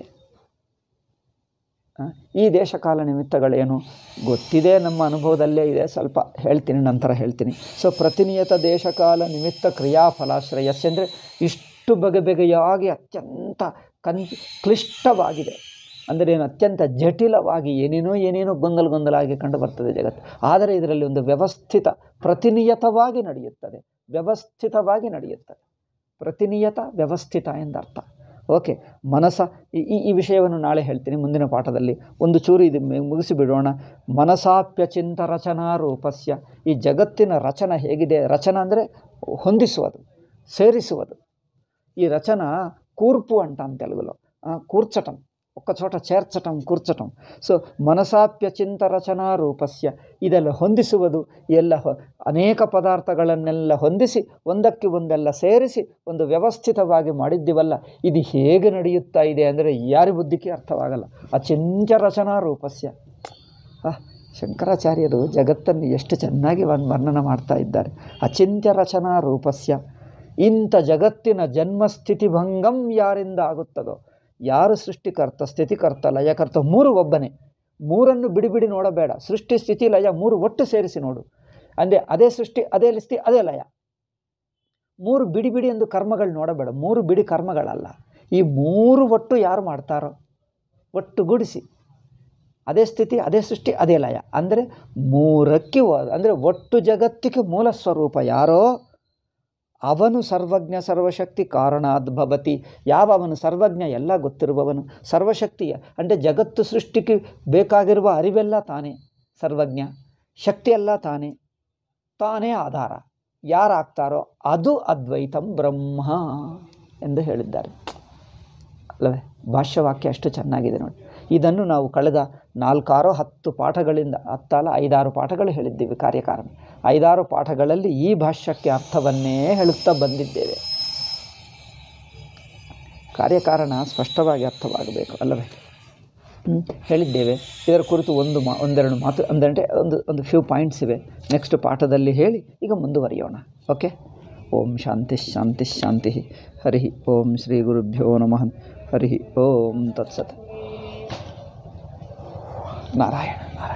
ಆ, ಈ ದೇಶಕಾಲ ನಿಮಿತ್ತಗಳೇನು ಗೊತ್ತಿದೆ ನಮ್ಮ ಅನುಭವದಲ್ಲೇ ಇದೆ ಸ್ವಲ್ಪ ಹೇಳ್ತೀನಿ ನಂತರ ಹೇಳ್ತೀನಿ ಸೊ ಪ್ರತಿನಿಯತ ದೇಶಕಾಲ ನಿಮಿತ್ತ ಕ್ರಿಯಾಫಲಾಶ್ರಯಸ್ಯ ಅಂದರೆ ಇಷ್ಟು ಬಗೆ ಬಗೆಯಾಗಿ ಅತ್ಯಂತ ಕನ್ ಕ್ಲಿಷ್ಟವಾಗಿದೆ ಅಂದರೆ ಏನು ಅತ್ಯಂತ ಜಟಿಲವಾಗಿ ಏನೇನೋ ಏನೇನೋ ಗೊಂದಲ ಗೊಂದಲ ಆಗಿ ಕಂಡು ಬರ್ತದೆ ಜಗತ್ತು ಆದರೆ ಇದರಲ್ಲಿ ಒಂದು ವ್ಯವಸ್ಥಿತ ಪ್ರತಿನಿಯತವಾಗಿ ನಡೆಯುತ್ತದೆ ವ್ಯವಸ್ಥಿತವಾಗಿ ನಡೆಯುತ್ತದೆ ಪ್ರತಿನಿಯತ ವ್ಯವಸ್ಥಿತ ಎಂದರ್ಥ ಓಕೆ ಮನಸ ಈ- ಈ ಈ ವಿಷಯವನ್ನು ನಾಳೆ ಹೇಳ್ತೀನಿ ಮುಂದಿನ ಪಾಠದಲ್ಲಿ ಒಂದು ಚೂರು ಇದು ಮು- ಮುಗಿಸಿಬಿಡೋಣ ಮನಸಾಪ್ಯಚಿಂತ ರಚನಾ ರೂಪಸ್ಯ ಈ ಜಗತ್ತಿನ ರಚನ ಹೇಗಿದೆ ರಚನ ಅಂದರೆ ಹೊಂದಿಸುವುದು ಸೇರಿಸುವುದು ఈ రచన కూర్పు అంటాం తెలుగులో ఆ, కూర్చటం ఒక్క చోట చేర్చటం కూర్చటం ಸೊ ಮನಸಾಪ್ಯಚಿಂತ ರಚನಾ ರೂಪಸ್ಯ ಇದೆಲ್ಲ ಹೊಂದಿಸುವುದು ಎಲ್ಲ ಹೊ- ಅನೇಕ ಪದಾರ್ಥಗಳನ್ನೆಲ್ಲ ಹೊಂದಿಸಿ ಒಂದಕ್ಕೆ ಒಂದೆಲ್ಲ ಸೇರಿಸಿ ಒಂದು ವ್ಯವಸ್ಥಿತವಾಗಿ ಮಾಡಿದ್ದೀವಲ್ಲ ಇದು ಹೇಗೆ ನಡೆಯುತ್ತಾ ಇದೆ ಅಂದರೆ ಯಾರ ಬುದ್ಧಿಗೆ ಅರ್ಥವಾಗಲ್ಲ ಅಚಿಂಚ ರಚನಾ ರೂಪಸ್ಯ ಆ, ಶಂಕರಾಚಾರ್ಯರು ಜಗತ್ತನ್ನು ಎಷ್ಟು ಚೆನ್ನಾಗಿ ಒಂದು ವರ್ಣನ ಮಾಡ್ತಾ ಇದ್ದಾರೆ ಅಚಿಂತ್ಯ ರಚನಾ ರೂಪಸ್ಯ ಇಂಥ ಜಗತ್ತಿನ ಜನ್ಮಸ್ಥಿತಿ ಭಂಗಂ ಯಾರಿಂದ ಆಗುತ್ತದೋ ಯಾರು ಸೃಷ್ಟಿಕರ್ತ ಸ್ಥಿತಿಕರ್ತ ಲಯಕರ್ತ ಮೂರು ಒಬ್ಬನೇ ಮೂರನ್ನು ಬಿಡಿ ಬಿಡಿ ನೋಡಬೇಡ ಸೃಷ್ಟಿ ಸ್ಥಿತಿ ಲಯ ಮೂರು ಒಟ್ಟು ಸೇರಿಸಿ ನೋಡು ಅಂದರೆ ಅದೇ ಸೃಷ್ಟಿ ಅದೇ ಸ್ಥಿತಿ ಅದೇ ಲಯ ಮೂರು ಬಿಡಿ ಬಿಡಿ ಎಂದು ಕರ್ಮಗಳು ನೋಡಬೇಡ ಮೂರು ಬಿಡಿ ಕರ್ಮಗಳಲ್ಲ ಈ ಮೂರು ಒಟ್ಟು ಯಾರು ಮಾಡ್ತಾರೋ ಒಟ್ಟುಗೂಡಿಸಿ ಅದೇ ಸ್ಥಿತಿ ಅದೇ ಸೃಷ್ಟಿ ಅದೇ ಲಯ ಅಂದರೆ ಮೂರಕ್ಕೆ ವ- ಅಂದರೆ ಒಟ್ಟು ಜಗತ್ತಿಗೆ ಮೂಲ ಸ್ವರೂಪ ಯಾರೋ ಅವನು ಸರ್ವಜ್ಞ ಸರ್ವಶಕ್ತಿ ಕಾರಣಾದ್ಭವತಿ ಯಾವ ಅವನು ಸರ್ವಜ್ಞ ಎಲ್ಲ ಗೊತ್ತಿರುವವನು ಸರ್ವಶಕ್ತಿಯ ಅಂದರೆ ಜಗತ್ತು ಸೃಷ್ಟಿಗೆ ಬೇಕಾಗಿರುವ ಅರಿವೆಲ್ಲ ತಾನೇ ಸರ್ವಜ್ಞ ಶಕ್ತಿಯೆಲ್ಲ ತಾನೇ ತಾನೇ ಆಧಾರ ಯಾರಾಗ್ತಾರೋ ಅದು ಅದ್ವೈತಂ ಬ್ರಹ್ಮ ಎಂದು ಹೇಳಿದ್ದಾರೆ ಅಲ್ಲವೇ ಭಾಷ್ಯವಾಕ್ಯ ಅಷ್ಟು ಚೆನ್ನಾಗಿದೆ ನೋಡಿ ಇದನ್ನು ನಾವು ಕಳೆದ ನಾಲ್ಕಾರು ಹತ್ತು ಪಾಠಗಳಿಂದ ಹತ್ತಲ್ಲ ಐದಾರು ಪಾಠಗಳು ಹೇಳಿದ್ದೀವಿ ಕಾರ್ಯಕಾರಣ ಐದಾರು ಪಾಠಗಳಲ್ಲಿ ಈ ಭಾಷ್ಯಕ್ಕೆ ಅರ್ಥವನ್ನೇ ಹೇಳುತ್ತಾ ಬಂದಿದ್ದೇವೆ ಕಾರ್ಯಕಾರಣ ಸ್ಪಷ್ಟವಾಗಿ ಅರ್ಥವಾಗಬೇಕು ಅಲ್ಲವೇ ಹ್ಮ್, ಹೇಳಿದ್ದೇವೆ ಇದರ ಕುರಿತು ಒಂದು ಮಾ ಒಂದೆರಡು ಮಾತು ಅಂದರೆ ಒಂದು ಒಂದು ಫ್ಯೂ ಪಾಯಿಂಟ್ಸ್ ಇವೆ ನೆಕ್ಸ್ಟ್ ಪಾಠದಲ್ಲಿ ಹೇಳಿ ಈಗ ಮುಂದುವರಿಯೋಣ ಓಕೆ ಓಂ ಶಾಂತಿ ಶಾಂತಿ ಶಾಂತಿ ಹರಿ ಓಂ ಶ್ರೀ ಗುರುಭ್ಯೋ ನಮಃ ಹರಿ ಓಂ ತತ್ಸತ್ ನಾರಾಯಣ ನಾರಾಯಣ